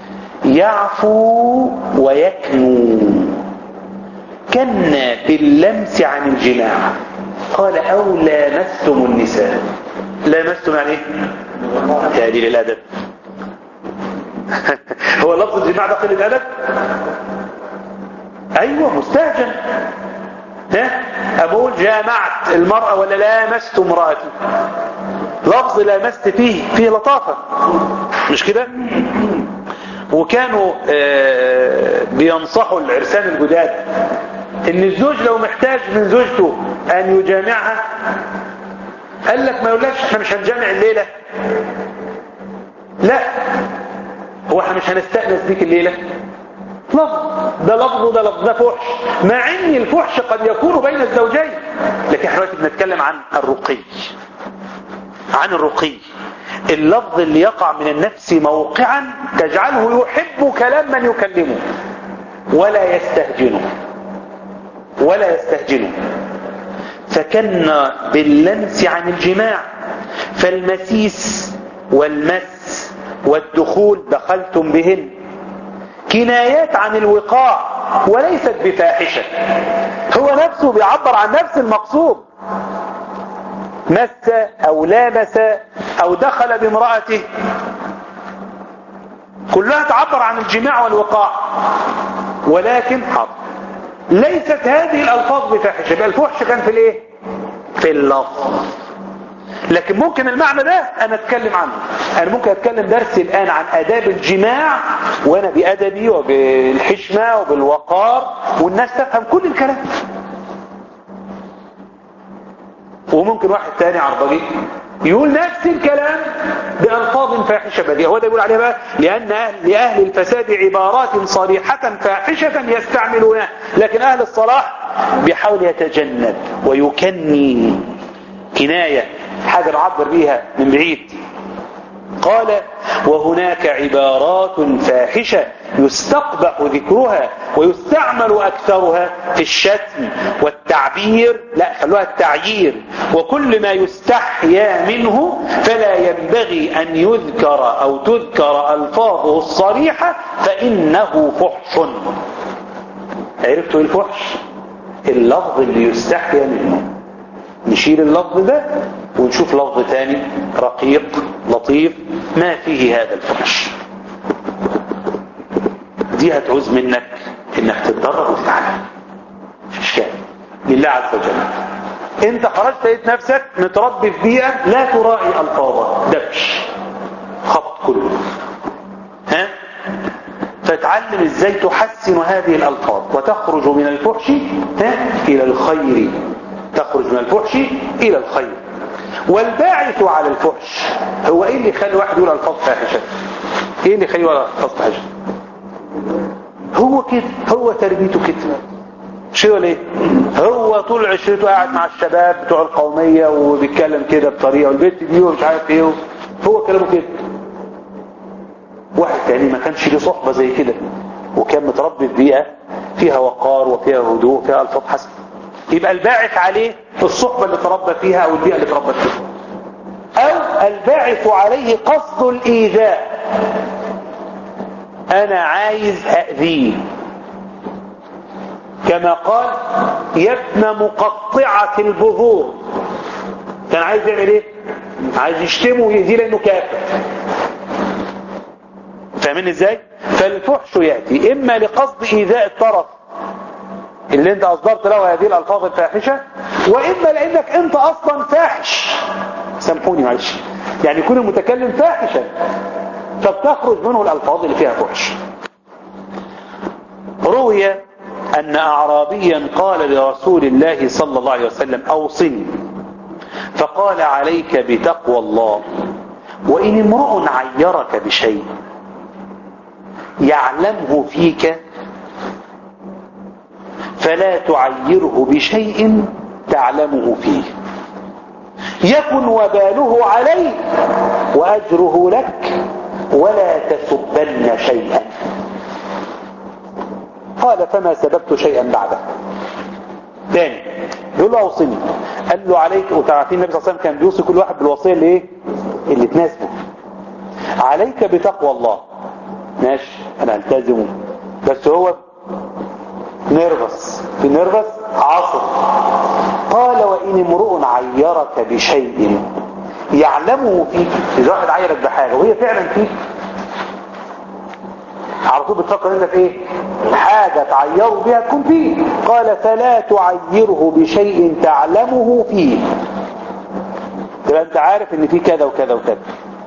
يعفو ويكنو كنا باللمس عن الجماع قال او لامستم النساء لامستم يعني ايه تقليل الادب هو لفظ الجماع ده قلة أدب أيوة مستهجن ها أقول جامعت المرأة ولا لامست امرأتي لفظ لامست فيه فيه لطافة مش كده وكانوا آه بينصحوا العرسان الجداد ان الزوج لو محتاج من زوجته ان يجامعها قال لك ما يقولكش احنا مش هنجامع الليلة لا هو احنا مش هنستأنس بيك الليلة لفظ ده لفظ وده لفظ ده فحش مع ان الفحش قد يكون بين الزوجين لكن احنا دلوقتي بنتكلم عن الرقي عن الرقي اللفظ اللي يقع من النفس موقعا تجعله يحب كلام من يكلمه ولا يستهجنه ولا يستهجنه فكنا باللمس عن الجماع فالمسيس والمس والدخول دخلتم بهن كنايات عن الوقاع وليست بفاحشة هو نفسه بيعبر عن نفس المقصود مس او لامس او دخل بامرأته كلها تعبر عن الجماع والوقاع ولكن حظ ليست هذه الالفاظ بفاحشة يبقى الفحش كان في الايه في اللفظ لكن ممكن المعنى ده انا اتكلم عنه انا ممكن اتكلم درس الان عن اداب الجماع وانا بادبي وبالحشمة وبالوقار والناس تفهم كل الكلام وممكن واحد تاني عربجي يقول نفس الكلام بألفاظ فاحشة بديهة هو ده يقول عليها بقى لأن أهل لأهل الفساد عبارات صريحة فاحشة يستعملونها لكن أهل الصلاح بيحاول يتجنب ويكني كناية حاجة نعبر بيها من بعيد قال وهناك عبارات فاحشة يستقبح ذكرها ويستعمل أكثرها في الشتم والتعبير لا خلوها التعيير وكل ما يستحيا منه فلا ينبغي أن يذكر أو تذكر ألفاظه الصريحة فإنه فحش عرفتوا الفحش اللفظ اللي يستحيا منه نشيل اللفظ ده ونشوف لفظ تاني رقيق لطيف ما فيه هذا الفحش دي هتعوز منك انك تتدرب وتتعلم مش اشكال لله عز وجل انت خرجت لقيت نفسك متربي في بيئة لا تراعي الفاظها دبش خبط كله ها فتعلم ازاي تحسن هذه الالفاظ وتخرج من الفحش ها الى الخير تخرج من الفحش الى الخير والباعث على الفحش هو ايه اللي يخلي واحد يقول الفاظ فاحشه ايه اللي يخليه يقول الفاظ فاحشه هو كده هو تربيته كده شيء ولا ايه هو طول عشرته قاعد مع الشباب بتوع القوميه وبيتكلم كده بطريقه والبنت دي ومش عارف ايه هو كلامه كده واحد تاني ما كانش له صحبه زي كده وكان متربي في بيئه فيها وقار وفيها هدوء وفيها الفاظ حسنه يبقى الباعث عليه الصحبه اللي تربى فيها او البيئه اللي تربى فيها او الباعث عليه قصد الايذاء انا عايز اذيه كما قال يا ابن مقطعة البذور كان عايز يعمل ايه عايز يشتمه ويهديه لانه كافر فاهمين ازاي فالفحش يأتي اما لقصد ايذاء الطرف اللي انت اصدرت له هذه الالفاظ الفاحشة واما لانك انت اصلا فاحش سامحوني معلش يعني يكون المتكلم فاحشا فبتخرج منه الالفاظ اللي فيها فحش روي أن أعرابيا قال لرسول الله صلى الله عليه وسلم أوصني فقال عليك بتقوى الله وإن امرؤ عيرك بشيء يعلمه فيك فلا تعيره بشيء تعلمه فيه يكن وباله عليك وأجره لك ولا تسبن شيئا قال فما سببت شيئا بعده تاني يقول له اوصني قال له عليك وتعرفين النبي صلى الله عليه وسلم كان بيوصي كل واحد بالوصيه اللي ايه اللي تناسبه عليك بتقوى الله ماشي انا التزمه بس هو نرفس في نرفس عصر قال وان امرؤ عيرك بشيء يعلمه فيك اذا واحد عيرك بحاجه وهي فعلا فيك على طول بتفكر انت في ايه حاجة تعيره بها تكون فيه قال فلا تعيره بشيء تعلمه فيه تبقى انت عارف ان في كذا وكذا وكذا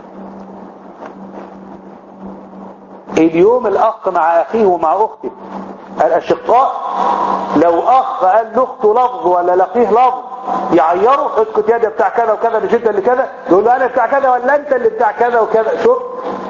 اليوم الاخ مع اخيه ومع اخته الاشقاء لو اخ قال لاخته لفظ ولا لاخيه لفظ يعيره اسكت يا ده بتاع كذا وكذا مش انت اللي كذا يقول له انا بتاع كذا ولا انت اللي بتاع كذا وكذا شوف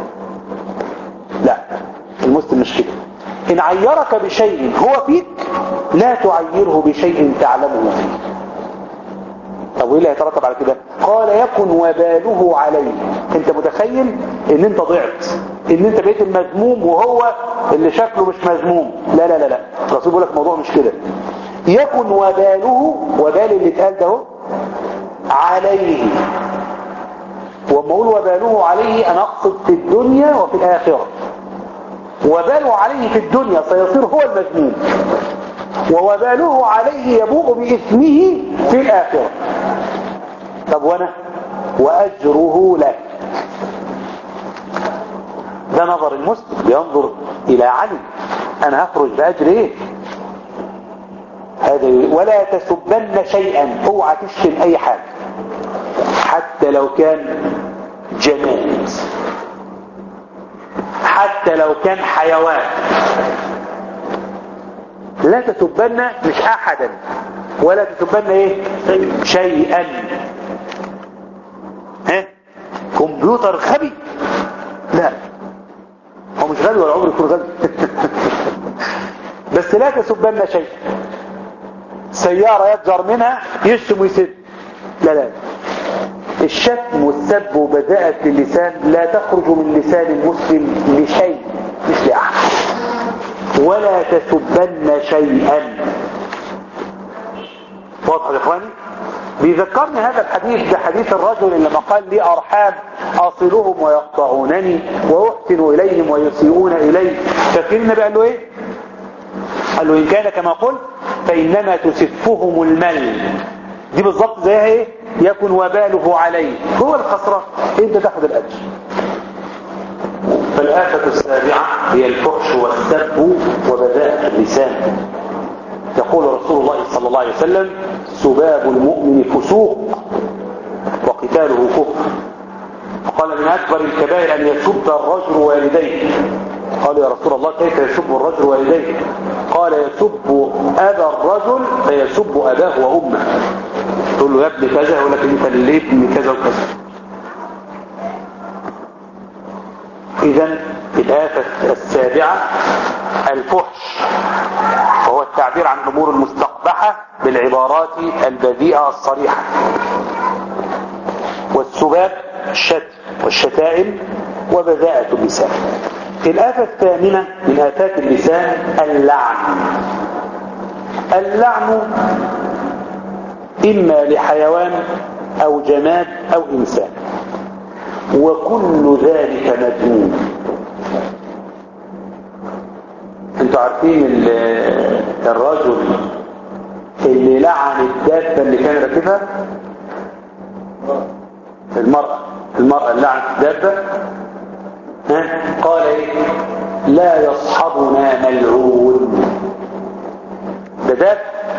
لا المسلم مش كده إن عيرك بشيء هو فيك لا تعيره بشيء تعلمه فيك طب وايه اللي هيترتب على كده قال يكن وباله عليه انت متخيل ان انت ضعت ان انت بقيت المذموم وهو اللي شكله مش مذموم لا لا لا لا الرسول بيقول لك الموضوع مش كده يكن وباله وبال اللي اتقال ده عليه وما اقول وباله عليه انا اقصد في الدنيا وفي الاخره وباله عليه في الدنيا سيصير هو المذموم ووباله عليه يبوء بإثمه في الآخرة طب وانا وأجره لك ده نظر المسلم بينظر إلى علي أنا هخرج بأجر إيه هذا ولا تسبن شيئا اوعى تشتم أي حاجة حتى لو كان جماد حتى لو كان حيوان لا تسبن مش احدا ولا تسبن ايه شيئا ها كمبيوتر غبي لا هو مش غبي ولا عمره يكون غبي بس لا تسبن شيء سيارة يتجر منها يشتم ويسد لا لا الشتم والسب وبذاءة اللسان لا تخرج من لسان المسلم لشيء مش لأحد ولا تسبن شيئا واضح يا اخواني بيذكرني هذا الحديث بحديث الرجل لما قال لي أرحام أصلهم ويقطعونني وأحسن إليهم ويسيئون إلي فاكرين النبي قال له إيه قال له إن كان كما قلت فإنما تسفهم المل دي بالظبط زيها إيه يكن وباله عليه هو الخسران انت تاخد الاجر فالآفة السابعة هي الفحش والسب وبذاءة اللسان يقول رسول الله صلى الله عليه وسلم سباب المؤمن فسوق وقتاله كفر قال من أكبر الكبائر أن يسب الرجل والديه قالوا يا رسول الله كيف يسب الرجل والديه قال يسب أبا الرجل فيسب أباه وأمه تقول له يا ابن كذا يقول لك انت اللي ابن كذا وكذا إذا الآفة السابعة الفحش وهو التعبير عن الأمور المستقبحة بالعبارات البذيئة الصريحة والسباب الشتم والشتائم وبذاءة اللسان الآفة الثامنة من آفات اللسان اللعن اللعن إما لحيوان أو جماد أو إنسان وكل ذلك مذموم انتوا عارفين الرجل اللي لعن الدابة اللي كان راكبها المرأة المرأة اللي لعنت الدابة ها قال ايه لا يصحبنا ملعون ده داب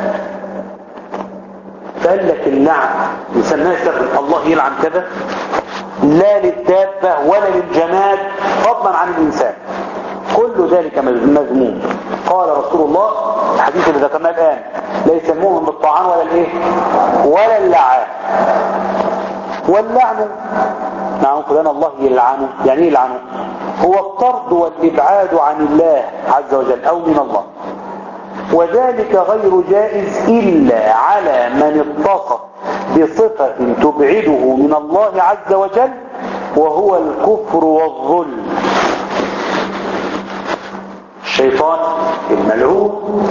فقال لك اللعن يسميها يستخدم الله يلعن كذا لا للدابة ولا للجماد فضلا عن الإنسان كل ذلك مذموم قال رسول الله الحديث اللي ذكرناه الآن ليس المؤمن بالطعان ولا الايه ولا اللعان واللعن نعم فلان الله يلعنه يعني يلعنه هو الطرد والإبعاد عن الله عز وجل أو من الله وذلك غير جائز إلا على من اتصف بصفة تبعده من الله عز وجل وهو الكفر والظلم الشيطان الملعون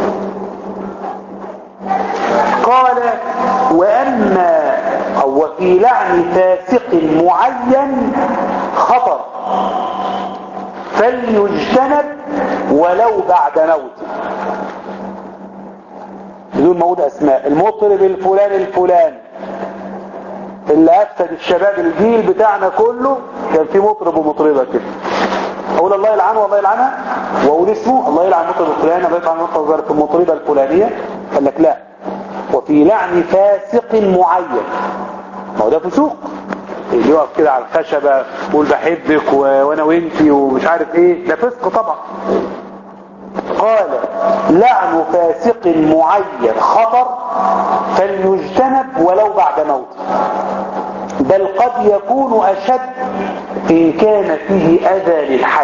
قال وأما أو وفي لعن فاسق معين خطر فليجتنب ولو بعد موته بدون موجود أسماء المطرب الفلان الفلان اللي أفسد الشباب الجيل بتاعنا كله كان في مطرب ومطربة كده أقول الله يلعنه والله يلعنها وأقول اسمه الله يلعن مطرب الفلاني الله يلعن مطرب المطربة الفلانية قال لك لا وفي لعن فاسق معين ما هو ده فسوق اللي يقف كده على الخشبة ويقول بحبك و... وانا وانتي ومش عارف ايه ده فسق طبعا قال لعن فاسق معين خطر فليجتنب ولو بعد موته بل قد يكون أشد إن كان فيه أذى للحي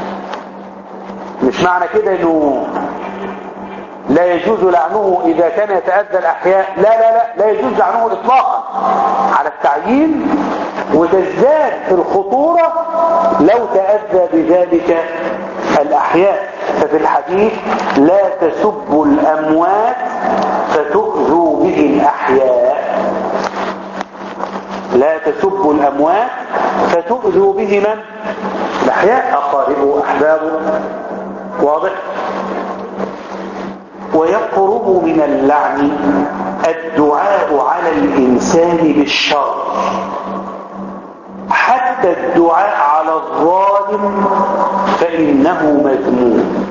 مش معنى كده انه لا يجوز لعنه إذا كان يتأذى الأحياء لا لا لا لا يجوز لعنه إطلاقا على التعيين وتزداد الخطورة لو تأذى بذلك الأحياء ففي الحديث لا تسبوا الأموات فتؤذوا به الأحياء لا تسبوا الأموات فتؤذوا به من؟ الأحياء أقاربه أحبابه واضح؟ ويقرب من اللعن الدعاء على الإنسان بالشر حتى الدعاء على الظالم فإنه مذموم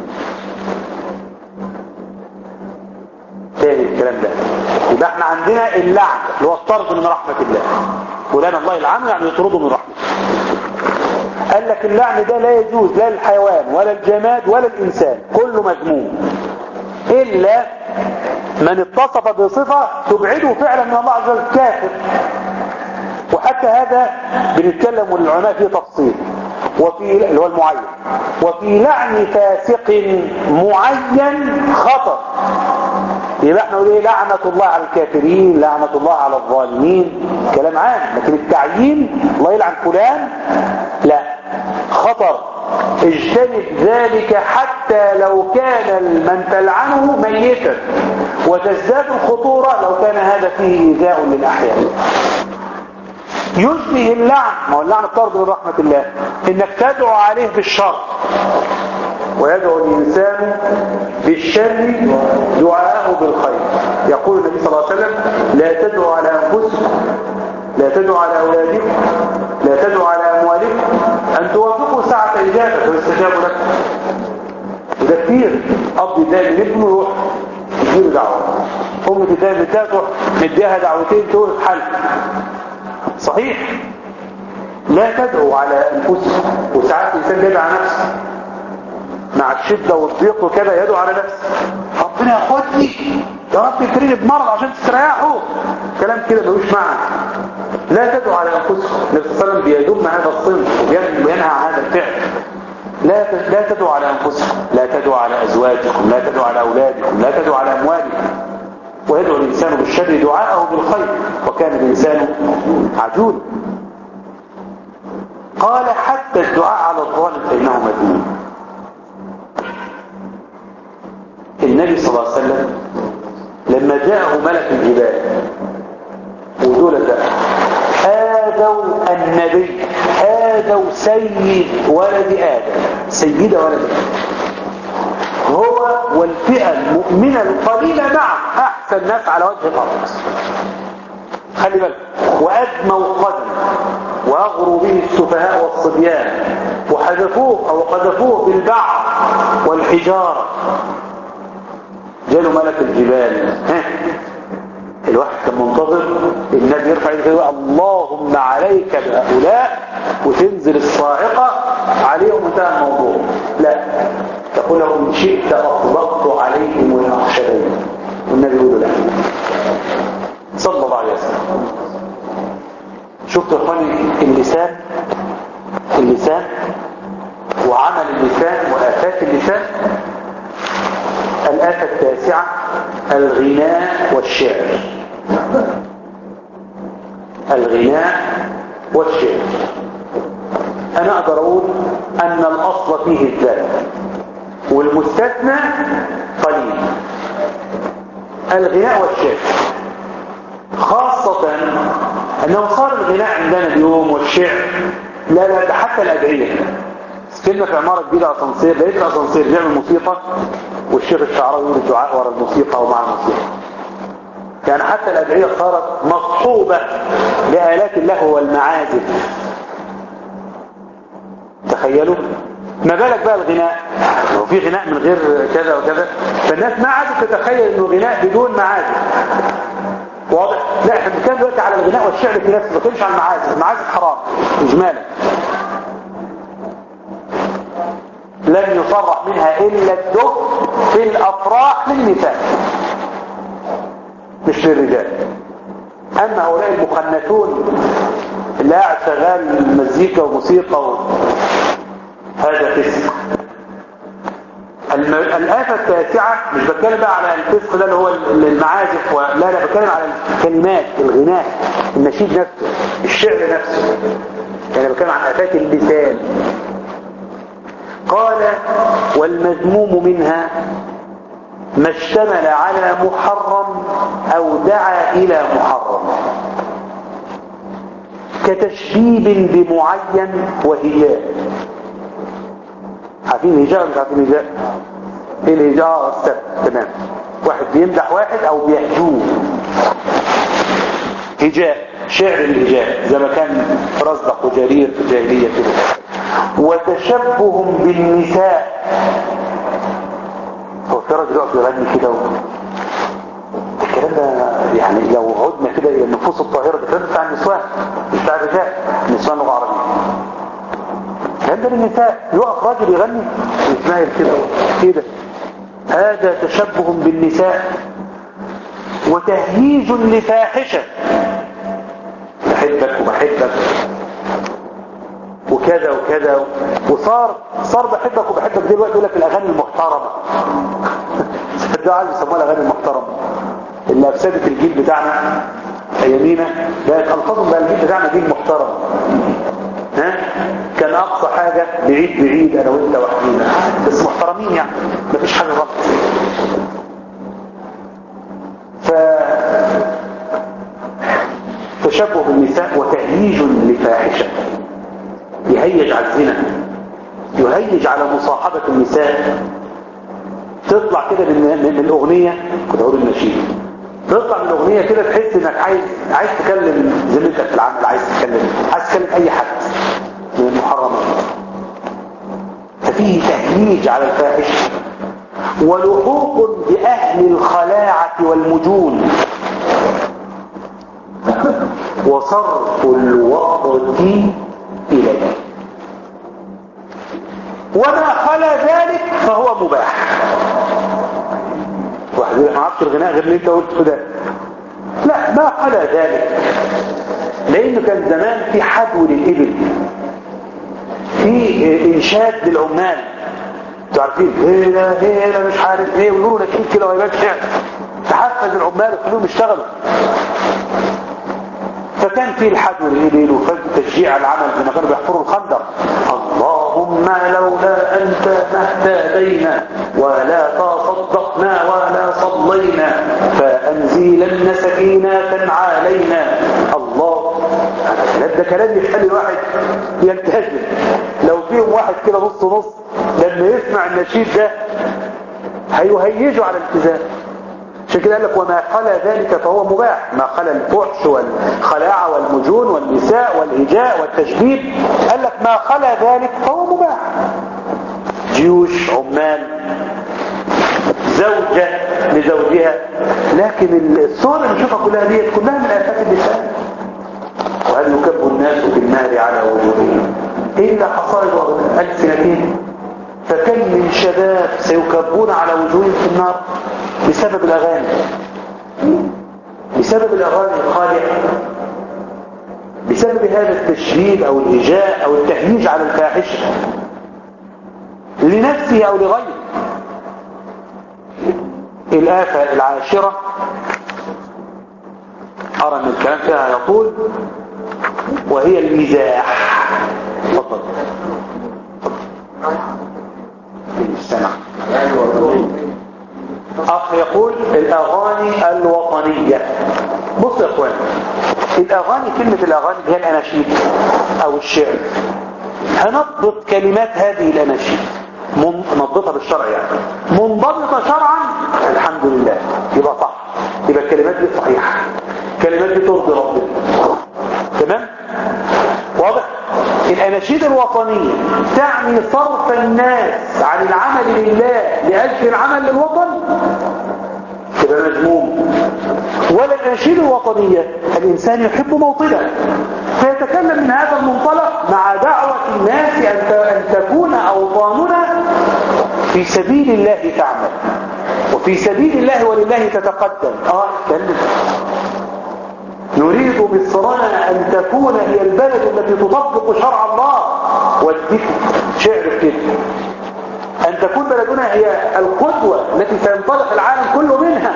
تاني الكلام ده يبقى احنا عندنا اللعن اللي هو الطرد من رحمة الله فلان الله يلعنه يعني يطرده من رحمته قال لك اللعن ده لا يجوز لا للحيوان ولا الجماد ولا الإنسان كله مذموم إلا من اتصف بصفة تبعده فعلا من الله عز وجل كافر وحتى هذا بنتكلم والعلماء فيه تفصيل وفي اللي هو المعين وفي لعن فاسق معين خطر يبقى احنا نقول ايه لعنة الله على الكافرين لعنة الله على الظالمين كلام عام لكن التعيين الله يلعن فلان لا خطر اجتنب ذلك حتى لو كان من تلعنه ميتا وتزداد الخطورة لو كان هذا فيه إيذاء للأحياء يشبه اللعن ما هو اللعن الطرد من رحمة الله انك تدعو عليه بالشر ويدعو الإنسان بالشر دعاءه بالخير يقول النبي صلى الله عليه وسلم لا تدعوا على أنفسكم لا تدعوا على أولادكم لا تدعوا على أموالكم أن توافقوا ساعة إجابة ويستجابوا لكم وده كتير أب يتضايق من ابنه يروح يديله دعوة أم تتضايق من بنتها تروح مديها دعوتين تقول حل صحيح لا تدعوا على أنفسكم وساعات الإنسان يدعو على نفسه مع الشدة والضيق وكذا يدعو على نفسه ربنا ياخدني يا رب يكرمني بمرض عشان تستريحوا كلام كده ملوش معنى لا تدعوا على انفسكم النبي صلى الله عليه وسلم بيدم هذا الصنف وينهى عن هذا الفعل لا لا تدعوا على انفسكم لا تدعوا على ازواجكم لا تدعوا على اولادكم لا تدعوا على اموالكم ويدعو الانسان بالشر دعاءه بالخير وكان الانسان عجولا قال حتى الدعاء على الظالم فانه مذموم النبي صلى الله عليه وسلم لما جاءه ملك الجبال ودول ده آذوا النبي آذوا سيد ولد آدم سيد ولد آدم هو والفئة المؤمنة القليلة معه أحسن ناس على وجه الأرض خلي بالك وأدموا قدم وأغروا به السفهاء والصبيان وحذفوه أو قذفوه بالبعض والحجارة جاله ملك الجبال ها الواحد كان منتظر النبي يرفع يده يقول اللهم عليك بهؤلاء وتنزل الصاعقة عليهم انتهى الموضوع لا تقول لهم ان شئت اطلقت عليهم الاخشبين والنبي يقول لا صلى الله عليه وسلم شفت يا اخواني اللسان اللسان وعمل اللسان وآفات اللسان الآفة التاسعة الغناء والشعر الغناء والشعر أنا أقدر أقول أن الأصل فيه الذات والمستثنى قليل الغناء والشعر خاصة أنه صار الغناء عندنا اليوم والشعر لا لا ده حتى الأدعية كلمة في عمارة جديدة أسانسير لقيت الأسانسير بيعمل موسيقى والشيخ الشعراوي يقول الدعاء ورا الموسيقى ومع الموسيقى يعني حتى الأدعية صارت مصحوبة لآلات اللهو والمعازف تخيلوا ما بالك بقى الغناء لو في غناء من غير كذا وكذا فالناس ما عادت تتخيل انه غناء بدون معازف واضح لا احنا بنتكلم دلوقتي على الغناء والشعر في نفسه ما بنتكلمش عن المعازف المعازف حرام اجمالا لم يصرح منها الا الدف في الافراح للنساء مش للرجال اما هؤلاء المخنثون اللي قاعد شغال مزيكا وموسيقى و... هذا فسق الم... الآفة التاسعة مش بتكلم بقى على الفسق ده اللي هو المعازف و... لا لا بتكلم على الكلمات الغناء النشيد نفسه الشعر نفسه يعني بتكلم عن آفات اللسان قال والمذموم منها ما اشتمل على محرم او دعا الى محرم كتشبيب بمعين وهجاء عارفين هجاء ولا مش عارفين هجاء ايه الهجاء السبب تمام واحد بيمدح واحد او بيهجوه هجاء شعر الهجاء زي ما كان رزق وجرير في الجاهليه كده وتشبه بالنساء هو في راجل يقف يغني كده و... الكلام ده يعني لو عدنا كده الى النفوس الطاهره ده كلام بتاع النسوان مش بتاع الرجال النسوان لغه عربيه الكلام ده للنساء يقف راجل يغني ويتمايل كده ايه ده هذا تشبه بالنساء وتهييج لفاحشه بحبك وبحبك وكذا وكذا وصار صار بحبك وبحبك دلوقتي يقول لك الاغاني المحترمه ده عايز يسموها الاغاني المحترمه اللي افسدت الجيل بتاعنا ايامينا بقت الفاظهم بقى الجيل بتاعنا جيل محترم ها كان اقصى حاجه بعيد بعيد انا وانت وحدينا بس محترمين يعني مفيش حاجه غلط ف تشبه بالنساء وتهييج لفاحشه يهيج على الزنا يهيج على مصاحبة النساء تطلع كده من, من, من الأغنية كنت أقول النشيد تطلع من الأغنية كده تحس إنك عايز عايز تكلم زميلتك في العمل عايز تكلم عايز تكلم أي حد من المحرمات فيه تهييج على الفاحشة ولحوق بأهل الخلاعة والمجون وصرف الوقت إليه وما خلا ذلك فهو مباح واحد يقول ما عرفش الغناء غير اللي انت قلته ده لا ما خلا ذلك لانه كان زمان في حدو للإبل في انشاد للعمال انتوا عارفين هنا هنا مش عارف ايه ويقولوا لك كده ويبان شعر تحفز العمال وخلوهم يشتغلوا فكان في الحدو للإبل وفي تشجيع العمل لما كانوا بيحفروا الخندق اللهم لولا أنت ما اهتدينا ولا تصدقنا ولا صلينا فأنزلن سكينة علينا الله الكلام ده كلام يخلي الواحد يلتزم لو فيهم واحد كده نص نص لما يسمع النشيد ده هيهيجوا على الالتزام عشان كده قال لك وما خلا ذلك فهو مباح ما خلا الفحش والخلاعة والمجون والنساء والهجاء والتشبيب قال لك ما خلا ذلك فهو مباح جيوش عمال زوجة لزوجها لكن الصور اللي بنشوفها كلها دي كلها من آفات اللسان وهل يكب الناس في النار على وجوههم إلا حصائد ألسنتهم فكم من شباب سيكبون على وجوههم في النار بسبب الأغاني بسبب الأغاني الخالعة بسبب هذا التشبيب أو الهجاء أو التهييج على الفاحشة لنفسه أو لغيره الآفة العاشرة أرى أن الكلام فيها يطول وهي المزاح تفضل السمع أخ يقول الأغاني الوطنية بص يا أخوان الأغاني كلمة الأغاني هي الأناشيد أو الشعر هنضبط كلمات هذه الأناشيد نضبطها بالشرع يعني منضبطة شرعا الحمد لله يبقى صح يبقى الكلمات دي صحيحة الكلمات دي ترضي ربنا تمام واضح الأناشيد الوطنية تعني صرف الناس عن العمل لله لأجل العمل للوطن تبقى مجموم ولا الأناشيد الوطنية الإنسان يحب موطنه فيتكلم من هذا المنطلق مع دعوة الناس أن تكون أوطاننا في سبيل الله تعمل وفي سبيل الله ولله تتقدم اه اتكلم نريد بالصراحة أن تكون هي البلد التي تطبق شرع الله والذكر شعر كده أن تكون بلدنا هي القدوة التي سينطلق العالم كله منها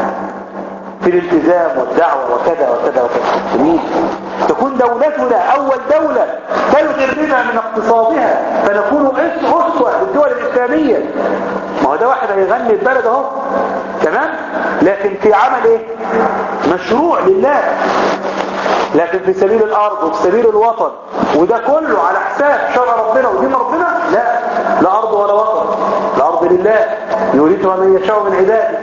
في الالتزام والدعوة وكذا وكذا وكذا جميل تكون دولتنا أول دولة تلغي بنا من اقتصادها فنكون أسوة للدول الإسلامية ما هو ده واحد هيغني البلد اهو تمام لكن في عمل ايه مشروع لله لكن في سبيل الارض وفي سبيل الوطن وده كله على حساب شرع ربنا ودين ربنا لا لا ارض ولا وطن الارض لله يريدها من يشاء من عباده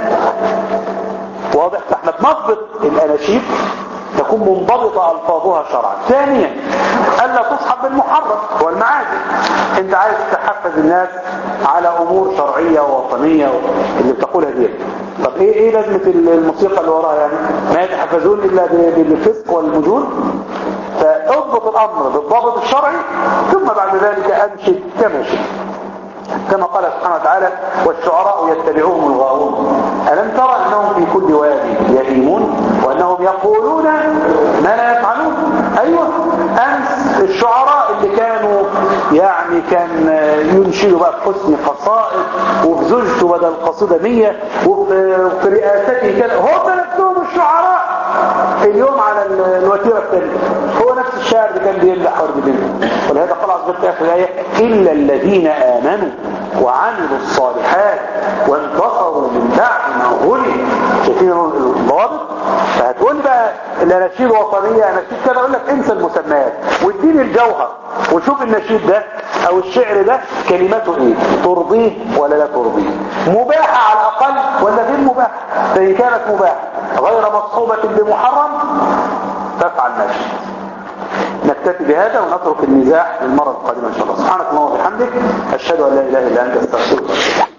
واضح فاحنا بنضبط الاناشيد تكون منضبطة ألفاظها شرعا ثانيا ألا تصحب بالمحرم هو المعازف انت عايز تحفز الناس على أمور شرعية ووطنية اللي بتقولها دي طب ايه ايه لازمة الموسيقى اللي وراها يعني ما يتحفزون إلا بالفسق والمجون فاضبط الأمر بالضابط الشرعي ثم بعد ذلك أنشد كما شئت كما قال سبحانه وتعالى والشعراء يتبعوهم الغاوون ألم ترى أنهم في كل وادي يهيمون وأنهم يقولون ما لا يفعلون أيوة أمس الشعراء اللي كانوا يعني كان ينشدوا بقى بحسن قصائد وفي زوجته بدل قصيدة مية وفي رئاسته كده هم نفسهم الشعراء اليوم على الوتيرة الثانية هو نفس الشاعر اللي كان بيمدح ورد منه ولهذا قال عز وجل في آخر الآية إلا الذين آمنوا وعملوا الصالحات وانتصروا من بعد ما ظلموا شايفين الضوابط فهتقول بقى الاناشيد الوطنيه اناشيد كده اقول لك انسى المسميات واديني الجوهر وشوف النشيد ده او الشعر ده كلماته ايه ترضيه ولا لا ترضيه مباحه على الاقل ولا غير مباحه فان كانت مباحه غير مصحوبه بمحرم تفعل نشيد انك نكتفي بهذا ونترك النزاع للمرة القادمة إن شاء الله سبحانك اللهم وبحمدك أشهد أن لا إله إلا أنت أستغفرك